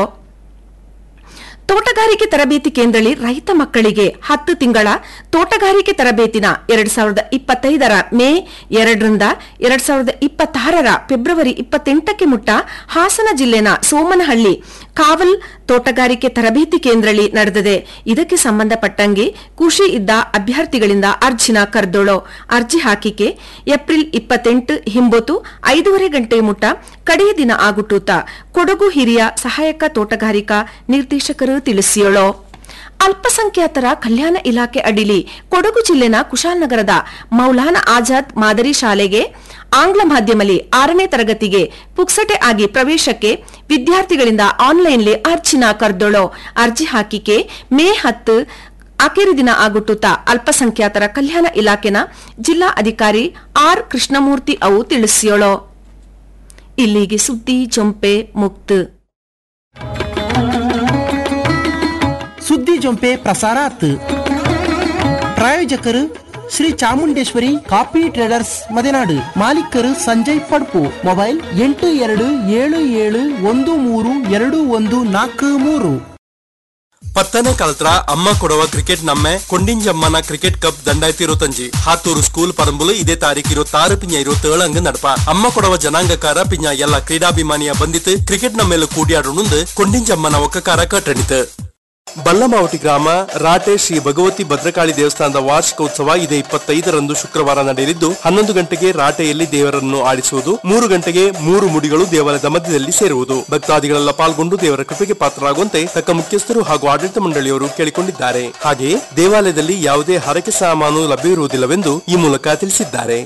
ತೋಟಗಾರಿಕೆ ತರಬೇತಿ ಕೇಂದ್ರದಲ್ಲಿ ರೈತ ಮಕ್ಕಳಿಗೆ ಹತ್ತು ತಿಂಗಳ ತೋಟಗಾರಿಕೆ ತರಬೇತಿನ ಎರಡ್ ಸಾವಿರದ ಇಪ್ಪತ್ತೈದರ ಮೇ ಎರಡರಿಂದ ಎರಡ್ ಸಾವಿರದ ಇಪ್ಪತ್ತಾರರ ಫೆಬ್ರವರಿ ಇಪ್ಪತ್ತೆಂಟಕ್ಕೆ ಮುಟ್ಟ ಹಾಸನ ಜಿಲ್ಲೆನ ಸೋಮನಹಳ್ಳಿ ಕಾವಲ್ ತೋಟಗಾರಿಕೆ ತರಬೇತಿ ಕೇಂದ್ರದಲ್ಲಿ ನಡೆದಿದೆ ಇದಕ್ಕೆ ಸಂಬಂಧಪಟ್ಟಂಗೆ ಖುಷಿ ಇದ್ದ ಅಭ್ಯರ್ಥಿಗಳಿಂದ ಅರ್ಜಿನ ಕರೆದೋಳು ಅರ್ಜಿ ಹಾಕಿಕೆ ಏಪ್ರಿಲ್ ಇಪ್ಪತ್ತೆಂಟು ಹಿಂಬೊತ್ತು ಐದೂವರೆ ಗಂಟೆ ಮುಟ್ಟ ಕಡೆಯ ದಿನ ಆಗುಟ್ಟೂತ ಕೊಡಗು ಹಿರಿಯ ಸಹಾಯಕ ತೋಟಗಾರಿಕಾ ನಿರ್ದೇಶಕರು ತಿಳಿಸಿಯೋಳು ಅಲ್ಪಸಂಖ್ಯಾತರ ಕಲ್ಯಾಣ ಇಲಾಖೆ ಅಡಿಲಿ ಕೊಡಗು ಜಿಲ್ಲೆನ ಕುಶಾಲನಗರದ ಮೌಲಾನಾ ಆಜಾದ್ ಮಾದರಿ ಶಾಲೆಗೆ ಆಂಗ್ಲ ಮಾಧ್ಯಮದಲ್ಲಿ ಆರನೇ ತರಗತಿಗೆ ಪುಕ್ಸಟೆ ಆಗಿ ಪ್ರವೇಶಕ್ಕೆ ವಿದ್ಯಾರ್ಥಿಗಳಿಂದ ಆನ್ಲೈನ್ಲಿ ಅರ್ಜಿನ ಕರೆದೋಳು ಅರ್ಜಿ ಹಾಕಿಕೆ ಮೇ ಹತ್ತು ಆಖರಿ ದಿನ ಆಗುಟ್ಟುತ್ತಾ ಅಲ್ಪಸಂಖ್ಯಾತರ ಕಲ್ಯಾಣ ಇಲಾಖೆನ ಜಿಲ್ಲಾ ಅಧಿಕಾರಿ ಆರ್ ಕೃಷ್ಣಮೂರ್ತಿ ಅವು ತಿಳಿಸಿಯೋಳು ಇಲ್ಲಿಗೆ ಸುದ್ದಿ ಜೊಂಪೆ ಮುಕ್ತ ಸುದ್ದಿ ಜೊಂಪೆ ಪ್ರಸಾರಾತ್ ಪ್ರಾಯೋಜಕರು ಶ್ರೀ ಚಾಮುಂಡೇಶ್ವರಿ ಕಾಫಿ ಟ್ರೇಡರ್ಸ್ ಮದೆನಾಡು ಮಾಲೀಕರು ಸಂಜಯ್ ಪಡ್ಪು ಮೊಬೈಲ್ ಎಂಟು ಎರಡು ಏಳು ಏಳು ಒಂದು ಮೂರು ಎರಡು ಒಂದು ನಾಲ್ಕು ಮೂರು ಪತ್ತನೇ ಕಲ್ತ್ರ ಅಮ್ಮ ಕೊಡುವ ಕ್ರಿಕೆಟ್ ನಮ್ಮೆ ಕೊಂಡಿಂಜಮ್ಮನ ಕ್ರಿಕೆಟ್ ಕಪ್ ದಂಡಾಯ್ತಿ ಇರುತ್ತಂಜಿ ಹಾತೂರು ಸ್ಕೂಲ್ ಪರಂಬುಲು ಇದೇ ತಾರೀಕು ಇರುವತ್ತಾರು ಪಿಂಜ ಇರುವತ್ತೇಳಂಗ್ ನಡಪ ಅಮ್ಮ ಕೊಡುವ ಜನಾಂಗಕಾರ ಪಿಂಜ ಎಲ್ಲ ಕ್ರೀಡಾಭಿಮಾನಿಯ ಬಂದಿತ್ತು ಕ್ರಿಕೆಟ್ ನಮ್ಮೇಲು ಕೂಡಿಯಾಡುನುಂದು ಕೊಂಡಿಂಜಮ್ಮನ ಒಕ್ಕಕಾರ ಕಟ್ಟಣಿತು ಬಲ್ಲಮಾವಟಿ ಗ್ರಾಮ ರಾಟೆ ಶ್ರೀ ಭಗವತಿ ಭದ್ರಕಾಳಿ ದೇವಸ್ಥಾನದ ವಾರ್ಷಿಕೋತ್ಸವ ಇದೇ ಇಪ್ಪತ್ತೈದರಂದು ಶುಕ್ರವಾರ ನಡೆಯಲಿದ್ದು ಹನ್ನೊಂದು ಗಂಟೆಗೆ ರಾಟೆಯಲ್ಲಿ ದೇವರನ್ನು ಆಡಿಸುವುದು ಮೂರು ಗಂಟೆಗೆ ಮೂರು ಮುಡಿಗಳು ದೇವಾಲಯದ ಮಧ್ಯದಲ್ಲಿ ಸೇರುವುದು ಭಕ್ತಾದಿಗಳೆಲ್ಲ ಪಾಲ್ಗೊಂಡು ದೇವರ ಕೃಪೆಗೆ ಪಾತ್ರರಾಗುವಂತೆ ತಕ್ಕ ಮುಖ್ಯಸ್ಥರು ಹಾಗೂ ಆಡಳಿತ ಮಂಡಳಿಯವರು ಕೇಳಿಕೊಂಡಿದ್ದಾರೆ ಹಾಗೆಯೇ ದೇವಾಲಯದಲ್ಲಿ ಯಾವುದೇ ಹರಕೆ ಸಾಮಾನು ಲಭ್ಯವಿರುವುದಿಲ್ಲವೆಂದು ಈ ಮೂಲಕ ತಿಳಿಸಿದ್ದಾರೆ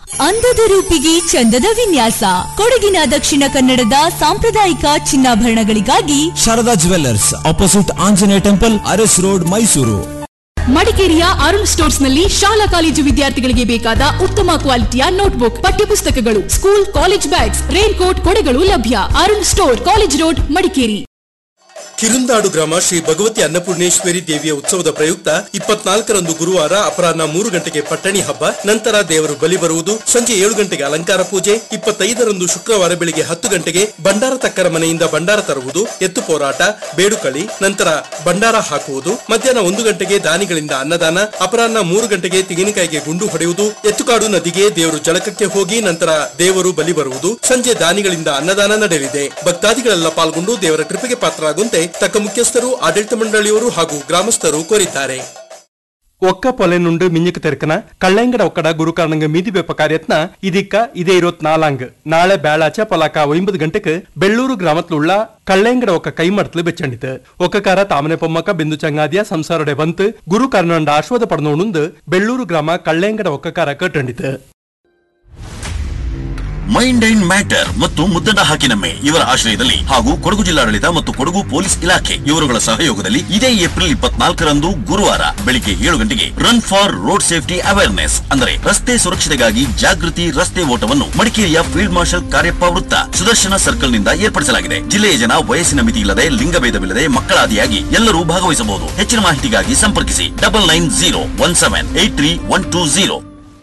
ಅಂದದ ರೂಪಿಗೆ ಚಂದದ ವಿನ್ಯಾಸ ಕೊಡಗಿನ ದಕ್ಷಿಣ ಕನ್ನಡದ ಸಾಂಪ್ರದಾಯಿಕ ಚಿನ್ನಾಭರಣಗಳಿಗಾಗಿ Sharada jewellers opposite Anjaneya temple Aras road Mysuru ಮಡಿಕೇರಿಯ ಅರುಣ್ ಸ್ಟೋರ್ಸ್ ನಲ್ಲಿ ಶಾಲಾ ಕಾಲೇಜು ವಿದ್ಯಾರ್ಥಿಗಳಿಗೆ ಬೇಕಾದ ಉತ್ತಮ ಕ್ವಾಲಿಟಿಯ ನೋಟ್ಬುಕ್ ಪಠ್ಯಪುಸ್ತಕಗಳು school college bags rain coat ಕೊಡೆಗಳು ಲಭ್ಯ Arun store college road Madikeri Kirundadu ಗ್ರಾಮ ಶ್ರೀ ಭಗವತಿ ಅನ್ನಪೂರ್ಣೇಶ್ವರಿ ದೇವಿಯ ಉತ್ಸವದ ಪ್ರಯುಕ್ತ ಇಪ್ಪತ್ನಾಲ್ಕರಂದು ಗುರುವಾರ ಅಪರಾಹ್ನ ಮೂರು ಗಂಟೆಗೆ ಪಟ್ಟಣಿ ಹಬ್ಬ ನಂತರ ದೇವರು ಬಲಿ ಬರುವುದು ಸಂಜೆ ಏಳು ಗಂಟೆಗೆ ಅಲಂಕಾರ ಪೂಜೆ ಇಪ್ಪತ್ತೈದರಂದು ಶುಕ್ರವಾರ ಬೆಳಿಗ್ಗೆ ಹತ್ತು ಗಂಟೆಗೆ ಭಂಡಾರ ತಕ್ಕರ ಮನೆಯಿಂದ ಭಂಡಾರ ತರುವುದು ಎತ್ತು ಹೋರಾಟ ಬೇಡುಕಳಿ ನಂತರ ಭಂಡಾರ ಹಾಕುವುದು ಮಧ್ಯಾಹ್ನ ಒಂದು ಗಂಟೆಗೆ ದಾನಿಗಳಿಂದ ಅನ್ನದಾನ ಅಪರಾಹ್ನ ಮೂರು ಗಂಟೆಗೆ ತೆಂಗಿನಕಾಯಿಗೆ ಗುಂಡು ಹೊಡೆಯುವುದು ಎತ್ತುಕಾಡು ನದಿಗೆ ದೇವರು ಜಳಕಕ್ಕೆ ಹೋಗಿ ನಂತರ ದೇವರು ಬಲಿ ಬರುವುದು ಸಂಜೆ ದಾನಿಗಳಿಂದ ಅನ್ನದಾನ ನಡೆಯಲಿದೆ ಭಕ್ತಾದಿಗಳೆಲ್ಲ ಪಾಲ್ಗೊಂಡು ದೇವರ ಕೃಪೆಗೆ ಪಾತ್ರರಾಗುವಂತೆ ತಕ್ಕ ಮುಖ್ಯಸ್ಥರು ಆಡಳಿತ ಮಂಡಳಿಯವರು ಹಾಗೂ ಗ್ರಾಮಸ್ಥರು ಕೋರಿದ್ದಾರೆ ಒಕ್ಕ ಪೊಲೆನುಂಡು ಮಿಂಜಕ್ ತೆರಕನ ಕಳ್ಳೆಂಗಡ ಒಕ್ಕಡ ಗುರುಕಾರಣಂಗ ಮೀದಿ ಬೆಪ್ಪ ಕಾರ್ಯತ್ನ ಇದೀಕ ಇದೇ ಇರೋತ್ ನಾಲಾಂಗ್ ನಾಳೆ ಬೇಳಾಚ ಪಲಾಕ ಒಂಬತ್ತು ಗಂಟೆಗೆ ಬೆಳ್ಳೂರು ಗ್ರಾಮತ್ಲುಳ್ಳ ಕಳ್ಳೆಂಗಡ ಒಕ್ಕ ಕೈ ಮಡ್ತಲು ಬೆಚ್ಚಂಡಿತು ಒಕ್ಕಕಾರ ತಾಮನೆ ಪೊಮ್ಮಕ್ಕ ಬಿಂದು ಚಂಗಾದಿಯ ಸಂಸಾರಡೆ ಬಂತು ಗುರು ಕರ್ಣಂಡ ಆಶ್ವಾದ ಪಡೆದೋಣುಂದು ಬೆಳ್ಳೂರು ಗ್ರಾಮ ಕಳ್ಳೆಂಗಡ ಒಕ್ಕಕಾರ ಕಟ್ಟಂಡಿತು ಮೈಂಡ್ ಅಂಡ್ ಮ್ಯಾಟರ್ ಮತ್ತು ಮುದ್ದಡ ಹಾಕಿನಮ್ಮೆ ಇವರ ಆಶ್ರಯದಲ್ಲಿ ಹಾಗೂ ಕೊಡಗು ಜಿಲ್ಲಾಡಳಿತ ಮತ್ತು ಕೊಡಗು ಪೊಲೀಸ್ ಇಲಾಖೆ ಇವರುಗಳ ಸಹಯೋಗದಲ್ಲಿ ಇದೇ ಏಪ್ರಿಲ್ ಇಪ್ಪತ್ನಾಲ್ಕರಂದು ಗುರುವಾರ ಬೆಳಿಗ್ಗೆ ಏಳು ಗಂಟೆಗೆ run for road safety awareness ಅಂದರೆ ರಸ್ತೆ ಸುರಕ್ಷತೆಗಾಗಿ ಜಾಗೃತಿ ರಸ್ತೆ ಓಟವನ್ನು ಮಡಿಕೇರಿಯ ಫೀಲ್ಡ್ ಮಾರ್ಷಲ್ ಕಾರ್ಯಪ್ಪ ವೃತ್ತ ಸುದರ್ಶನ ಸರ್ಕಲ್ ನಿಂದ ಏರ್ಪಡಿಸಲಾಗಿದೆ ಜಿಲ್ಲೆಯ ಜನ ವಯಸ್ಸಿನ ಮಿತಿ ಇಲ್ಲದೆ ಲಿಂಗಭೇದವಿಲ್ಲದೆ ಮಕ್ಕಳಾದಿಯಾಗಿ ಎಲ್ಲರೂ ಭಾಗವಹಿಸಬಹುದು ಹೆಚ್ಚಿನ ಮಾಹಿತಿಗಾಗಿ ಸಂಪರ್ಕಿಸಿ double nine zero one seven eight three one two zero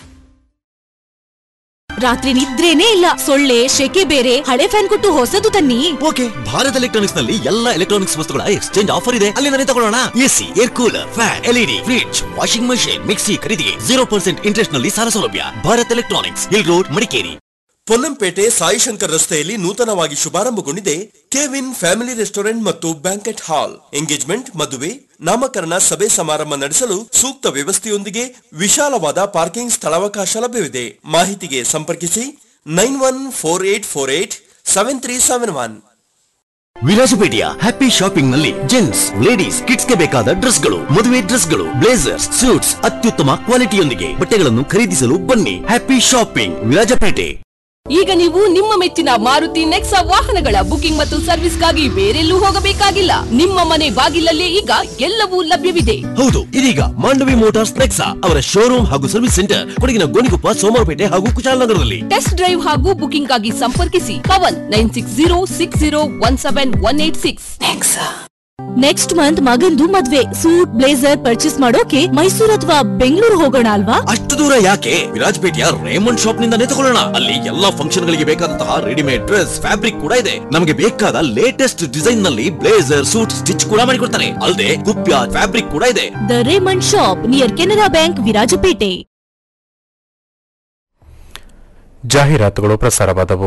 ರಾತ್ರಿ ನಿದ್ರೇನೇ ಇಲ್ಲ ಸೊಳ್ಳೆ ಶೆಕೆ ಬೇರೆ ಹಳೆ ಫ್ಯಾನ್ ಕೊಟ್ಟು ಹೊಸದು ತನ್ನಿ ಓಕೆ ಭಾರತ್ ಎಲೆಕ್ಟ್ರಾನಿಕ್ಸ್ ನಲ್ಲಿ ಎಲ್ಲ ಎಲೆಕ್ಟ್ರಾನಿಕ್ಸ್ ವಸ್ತುಗಳ ಎಕ್ಸ್ಚೇಂಜ್ ಆಫರ್ ಇದೆ ಅಲ್ಲಿಂದಲೇ ತಗೊಳ್ಳೋಣ AC air cooler fan LED fridge washing machine mixie ಖರೀದಿಗೆ ಜೀರೋ ಪರ್ಸೆಂಟ್ ಇಂಟ್ರೆಸ್ಟ್ ನಲ್ಲಿ ಸಾಲ ಸೌಲಭ್ಯ Bharat electronics hill road Madikeri Ponnampet Saishankar ರಸ್ತೆಯಲ್ಲಿ ನೂತನವಾಗಿ ಶುಭಾರಂಭಗೊಂಡಿದೆ ಕೆವಿನ್ ಫ್ಯಾಮಿಲಿ ರೆಸ್ಟೋರೆಂಟ್ ಮತ್ತು ಬ್ಯಾಂಕೆಟ್ ಹಾಲ್ ಎಂಗೇಜ್ಮೆಂಟ್ ಮದುವೆ ನಾಮಕರಣ ಸಭೆ ಸಮಾರಂಭ ನಡೆಸಲು ಸೂಕ್ತ ವ್ಯವಸ್ಥೆಯೊಂದಿಗೆ ವಿಶಾಲವಾದ ಪಾರ್ಕಿಂಗ್ ಸ್ಥಳಾವಕಾಶ ಲಭ್ಯವಿದೆ ಮಾಹಿತಿಗೆ ಸಂಪರ್ಕಿಸಿ nine one four eight four eight seven three seven one ವಿರಾಜಪೇಟೆಯ ಹ್ಯಾಪಿ ಶಾಪಿಂಗ್ ನಲ್ಲಿ ಜೆಂಟ್ಸ್ ಲೇಡೀಸ್ ಕಿಡ್ಸ್ ಗೆ ಬೇಕಾದ ಡ್ರೆಸ್ಗಳು ಮದುವೆ ಡ್ರೆಸ್ಗಳು ಬ್ಲೇಸರ್ಸ್ ಸೂಟ್ಸ್ ಅತ್ಯುತ್ತಮ ಕ್ವಾಲಿಟಿಯೊಂದಿಗೆ ಬಟ್ಟೆಗಳನ್ನು ಖರೀದಿಸಲು ಬನ್ನಿ ಹ್ಯಾಪಿ ಶಾಪಿಂಗ್ ವಿರಾಜಪೇಟೆ ಈಗ ನೀವು ನಿಮ್ಮ ಮೆಚ್ಚಿನ ಮಾರುತಿ ನೆಕ್ಸಾ ವಾಹನಗಳ ಬುಕಿಂಗ್ ಮತ್ತು ಸರ್ವಿಸ್ಗಾಗಿ ಬೇರೆಲ್ಲೂ ಹೋಗಬೇಕಾಗಿಲ್ಲ ನಿಮ್ಮ ಮನೆ ಬಾಗಿಲಲ್ಲೇ ಈಗ ಎಲ್ಲವೂ ಲಭ್ಯವಿದೆ ಹೌದು ಇದೀಗ ಮಾಂಡವಿ ಮೋಟಾರ್ಸ್ ನೆಕ್ಸಾ ಅವರ ಶೋರೂಮ್ ಹಾಗೂ ಸರ್ವಿಸ್ ಸೆಂಟರ್ ಕೊಡಗಿನ ಗೋಣಿಕೊಪ್ಪ ಸೋಮವಾರಪೇಟೆ ಹಾಗೂ ಕುಶಾಲನಗರದಲ್ಲಿ ಟೆಸ್ಟ್ ಡ್ರೈವ್ ಹಾಗೂ ಬುಕಿಂಗ್ ಆಗಿ ಸಂಪರ್ಕಿಸಿ Pavan nine six zero six zero one seven one eight six next month ಮಗಂದು ಮದ್ವೆ ಸೂಟ್ ಬ್ಲೇಸರ್ ಪರ್ಚೇಸ್ ಮಾಡೋಕೆ ಮೈಸೂರು ಅಥವಾ ಬೆಂಗಳೂರು ಹೋಗೋಣ ಅಲ್ವಾ ಅಷ್ಟು ದೂರ ಯಾಕೆ ವಿರಾಜಪೇಟೆಯ ರೇಮಂಡ್ ಶಾಪ್ ನಿಂದಾನೇ ತಗೊಳ್ಳೋಣ ಅಲ್ಲಿ ಎಲ್ಲಾ ಫಂಕ್ಷನ್ ಗಳಿಗೆ ಬೇಕಾದಂತಹ ರೆಡಿಮೇಡ್ ಡ್ರೆಸ್ ಫ್ಯಾಬ್ರಿಕ್ ಕೂಡ ಇದೆ ನಮಗೆ ಬೇಕಾದ ಲೇಟೆಸ್ಟ್ ಡಿಸೈನ್ ನಲ್ಲಿ ಬ್ಲೇಸರ್ ಸೂಟ್ ಸ್ಟಿಚ್ ಕೂಡ ಮಾಡಿಕೊಡ್ತಾರೆ ಅಲ್ಲದೆ ಕುಪ್ಯ ಫ್ಯಾಬ್ರಿಕ್ ಕೂಡ ಇದೆ the Raymond shop near Canara bank Virajpet ಜಾಹೀರಾತುಗಳು ಪ್ರಸಾರವಾದವು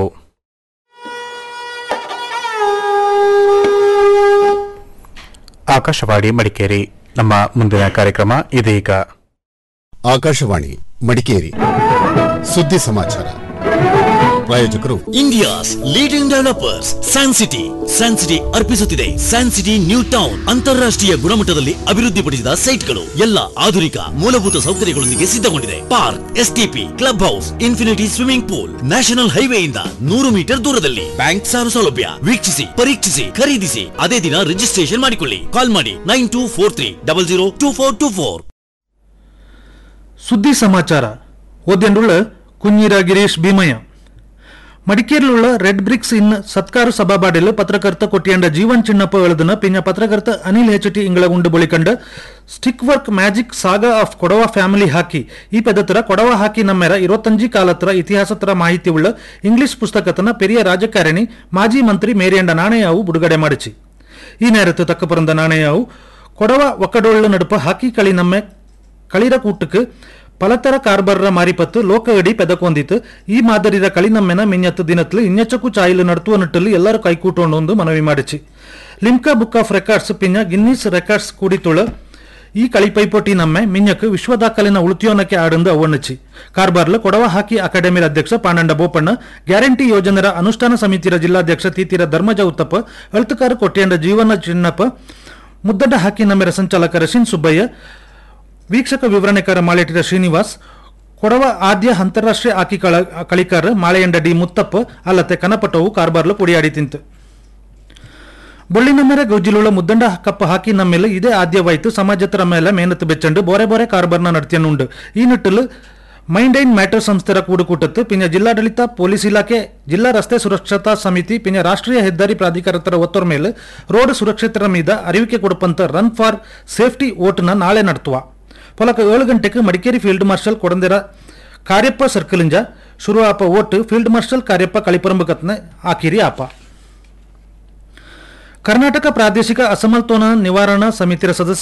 ಆಕಾಶವಾಣಿ ಮಡಿಕೇರಿ ನಮ್ಮ ಮುಂದಿನ ಕಾರ್ಯಕ್ರಮ ಇದೀಗ ಆಕಾಶವಾಣಿ ಮಡಿಕೇರಿ ಸುದ್ದಿ ಸಮಾಚಾರ ಪ್ರಾಯೋಜಕರು India's leading developers San City San City ಅರ್ಪಿಸುತ್ತಿದೆ ಸ್ಯಾನ್ ಸಿಟಿ ನ್ಯೂ ಟೌನ್ ಅಂತಾರಾಷ್ಟ್ರೀಯ ಗುಣಮಟ್ಟದಲ್ಲಿ ಅಭಿವೃದ್ಧಿಪಡಿಸಿದ ಸೈಟ್ಗಳು ಎಲ್ಲ ಆಧುನಿಕ ಮೂಲಭೂತ ಸೌಕರ್ಯಗಳೊಂದಿಗೆ ಸಿದ್ಧಗೊಂಡಿದೆ park STP club house infinity swimming pool national ಹೈವೇಯಿಂದ ನೂರು ಮೀಟರ್ ದೂರದಲ್ಲಿ ಬ್ಯಾಂಕ್ ಸಾಲ ಸೌಲಭ್ಯ ವೀಕ್ಷಿಸಿ ಪರೀಕ್ಷಿಸಿ ಖರೀದಿಸಿ ಅದೇ ದಿನ ರಿಜಿಸ್ಟ್ರೇಷನ್ ಮಾಡಿಕೊಳ್ಳಿ ಕಾಲ್ ಮಾಡಿ nine two four three double zero two four two four ಸುದ್ದಿ ಸಮಾಚಾರ ಓದ್ಯಂಡುಳ್ಳ ಕುഞ്ഞിര ಗಿರೀಶ್ ಭೀಮಯ್ಯ ಮಡಿಕೇರಿലുള്ള റെഡ് ബ്രിക്സ് ഇന്ന് സത്കാര സഭാപാടിൽ പത്രകർത്ത കൊട്ടിയേണ്ട ജീവൻ ചിന്നപ്പ എഴുതുന്ന പിന്നെ പത്രകർത്ത അനിൽ ಹೆಚಟಿ ಇಂಗಳ ಉಂಡು ಬಳಿಕಂಡ stick work magic saga of Kodava family hockey ಈ ಪದತ್ರ ಕೊಡವ ಹಾಕಿ ನಮ್ಮೆರ ಇರುವತ್ತಂಜಿ ಕಾಲತ್ರ ಇತಿಹಾಸತ್ರ ಮಾಹಿತಿ ಉಳ್ಳ ಇಂಗ್ಲಿಷ್ ಪುಸ್ತಕತನ ಪೆರಿಯ ರಾಜಕಾರಣಿ ಮಾಜಿ ಮಂತ್ರಿ ಮೇರಿಯಂಡ ನಾಣೆಯಾವು ಬಿಡುಗಡೆ ಮಾಡಿಸಿ ಈ ನೇರತ್ತು ತಕ್ಕ ಪರಂದ ನಾಣೆಯಾವು ಕೊಡವ ಒಕ್ಕಡೊಳ್ಳು ನಡುಪ ಹಾಕಿ കളി നമ്മെ കളിರ ಕೂಟಕ್ಕೆ ಪಲತರ ಕಾರ್ಬರ್ರ ಮಾರಿಪತ್ತು ಲೋಕಗಡಿ ಪೆದಕೊಂದಿತ್ತು ಈ ಮಾದರಿದ ಕಳಿನಮ್ಮೆನ ಮಿನ್ಯತ್ತು ದಿನತ್ಲು ಇನ್ನೆಚ್ಚಕ್ಕೂ ಚಾಯಿಲು ನಡ್ತುವ ನಿಟ್ಟಲ್ಲಿ ಎಲ್ಲರೂ ಕೈಕೂಟೊಂಡು ಮನವಿ ಮಾಡಿಸಿ ಲಿಮ್ಕಾ ಬುಕ್ ಆಫ್ ರೆಕಾರ್ಡ್ಸ್ ಪಿನ್ನ ಗಿನ್ನಿಸ್ ರೆಕಾರ್ಡ್ಸ್ ಕೂಡಿತುಳ ಈ കളി ಪೈಪೋಟಿ ನಮ್ಮೆ ಮಿನ್ಯಕ್ಕೆ ವಿಶ್ವ ದಾಖಲಿನ ಉಳುತಿಯೋನಕ್ಕೆ ಆಡಂದು ಅವಣ್ಣಚಿ ಕಾರ್ಬಾರ್ಲು ಕೊಡವ ಹಾಕಿ ಅಕಾಡೆಮಿರ ಅಧ್ಯಕ್ಷ ಪಾಂಡಂಡ ಬೋಪಣ್ಣ ಗ್ಯಾರಂಟಿ ಯೋಜನೆರ ಅನುಷ್ಠಾನ ಸಮಿತಿರ ಜಿಲ್ಲಾಧ್ಯಕ್ಷ ತೀತಿರ ಧರ್ಮಜ ಉತ್ತಪ್ಪ ಅಳ್ತಕಾರ ಕೊಟ್ಟಿಯಂಡ ಜೀವನ ಚಿನ್ನಪ್ಪ ಮುದ್ದಡ್ಡ ಹಾಕಿ ನಮ್ಮೆರ ಸಂಚಾಲಕ ರಶೀನ್ ಸುಬ್ಬಯ್ಯ ವೀಕ್ಷಕ ವಿವರಣೆಕಾರ ಮಾಲೆಟಿರ ಶ್ರೀನಿವಾಸ್ ಕೊಡವ ಆದ್ಯ ಅಂತಾರಾಷ್ಟ್ರೀಯ ಆಕಿ ಕಳ ಕಳಿಕಾರ ಮಾಳೆಯಂಡ ಡಿ ಮುತ್ತಪ್ಪ ಅಲ್ಲತ್ತೆ ಕನಪಟವು ಕಾರ್ಬಾರ್ಲು ಪುಡಿಯಾಡಿ ತಿಂತು ಬೊಳ್ಳಿನ ಮೇರೆ ಗೌಜಿಲುಳ್ಳ ಮುದ್ದಂಡ ಕಪ್ಪ ಹಾಕಿ ನಮ್ಮೇಲೆ ಇದೇ ಆದ್ಯವಾಯಿತು ಸಮಾಜತರ ಮೇಲೆ ಮೇನತ್ತು ಬೆಚ್ಚಂಡು ಬೋರೆ ಬೋರೆ ಕಾರ್ಬಾರ್ನ ನಡ್ತಿಯನ್ನುಂಡು ಈ ನಿಟ್ಟಿಲು ಮೈಂಡೈನ್ ಮ್ಯಾಟರ್ ಸಂಸ್ಥೆರ ಕೂಡುಕೂಟತ್ತು ಪಿನ್ನ ಜಿಲ್ಲಾಡಳಿತ ಪೊಲೀಸ್ ಇಲಾಖೆ ಜಿಲ್ಲಾ ರಸ್ತೆ ಸುರಕ್ಷತಾ ಸಮಿತಿ ಪಿನ್ನ ರಾಷ್ಟ್ರೀಯ ಹೆದ್ದಾರಿ ಪ್ರಾಧಿಕಾರತರ ಒತ್ತಡ ಮೇಲೆ ರೋಡ್ ಸುರಕ್ಷಿತರ ಮೀದ ಅರಿವಿಕೆ ಕೊಡಪಂತ ರನ್ ಫಾರ್ ಸೇಫ್ಟಿ ಓಟ್ನ ನಾಳೆ ನಡ್ತುವ ಪೊಲಕ ಏಳು ಗಂಟೆಗೆ ಮಡಿಕೇರಿ ಫೀಲ್ಡ್ ಮಾರ್ಷಲ್ ಕೊಡಂದಿರ ಕಾರ್ಯಪ್ಪ ಸರ್ಕಲಿಂಜ ಶುರು ಆಪ ಓಟ್ ಫೀಲ್ಡ್ ಮಾರ್ಷಲ್ ಕಾರ್ಯಪ್ಪ ಕಳಿಪರಂಬಕತ್ನ ಆಕಿರಿ ಆಪ ಕರ್ನಾಟಕ ಪ್ರಾದೇಶಿಕ ಅಸಮತೋಲನ ನಿವಾರಣಾ ಸಮಿತಿಯ ಸದಸ್ಯ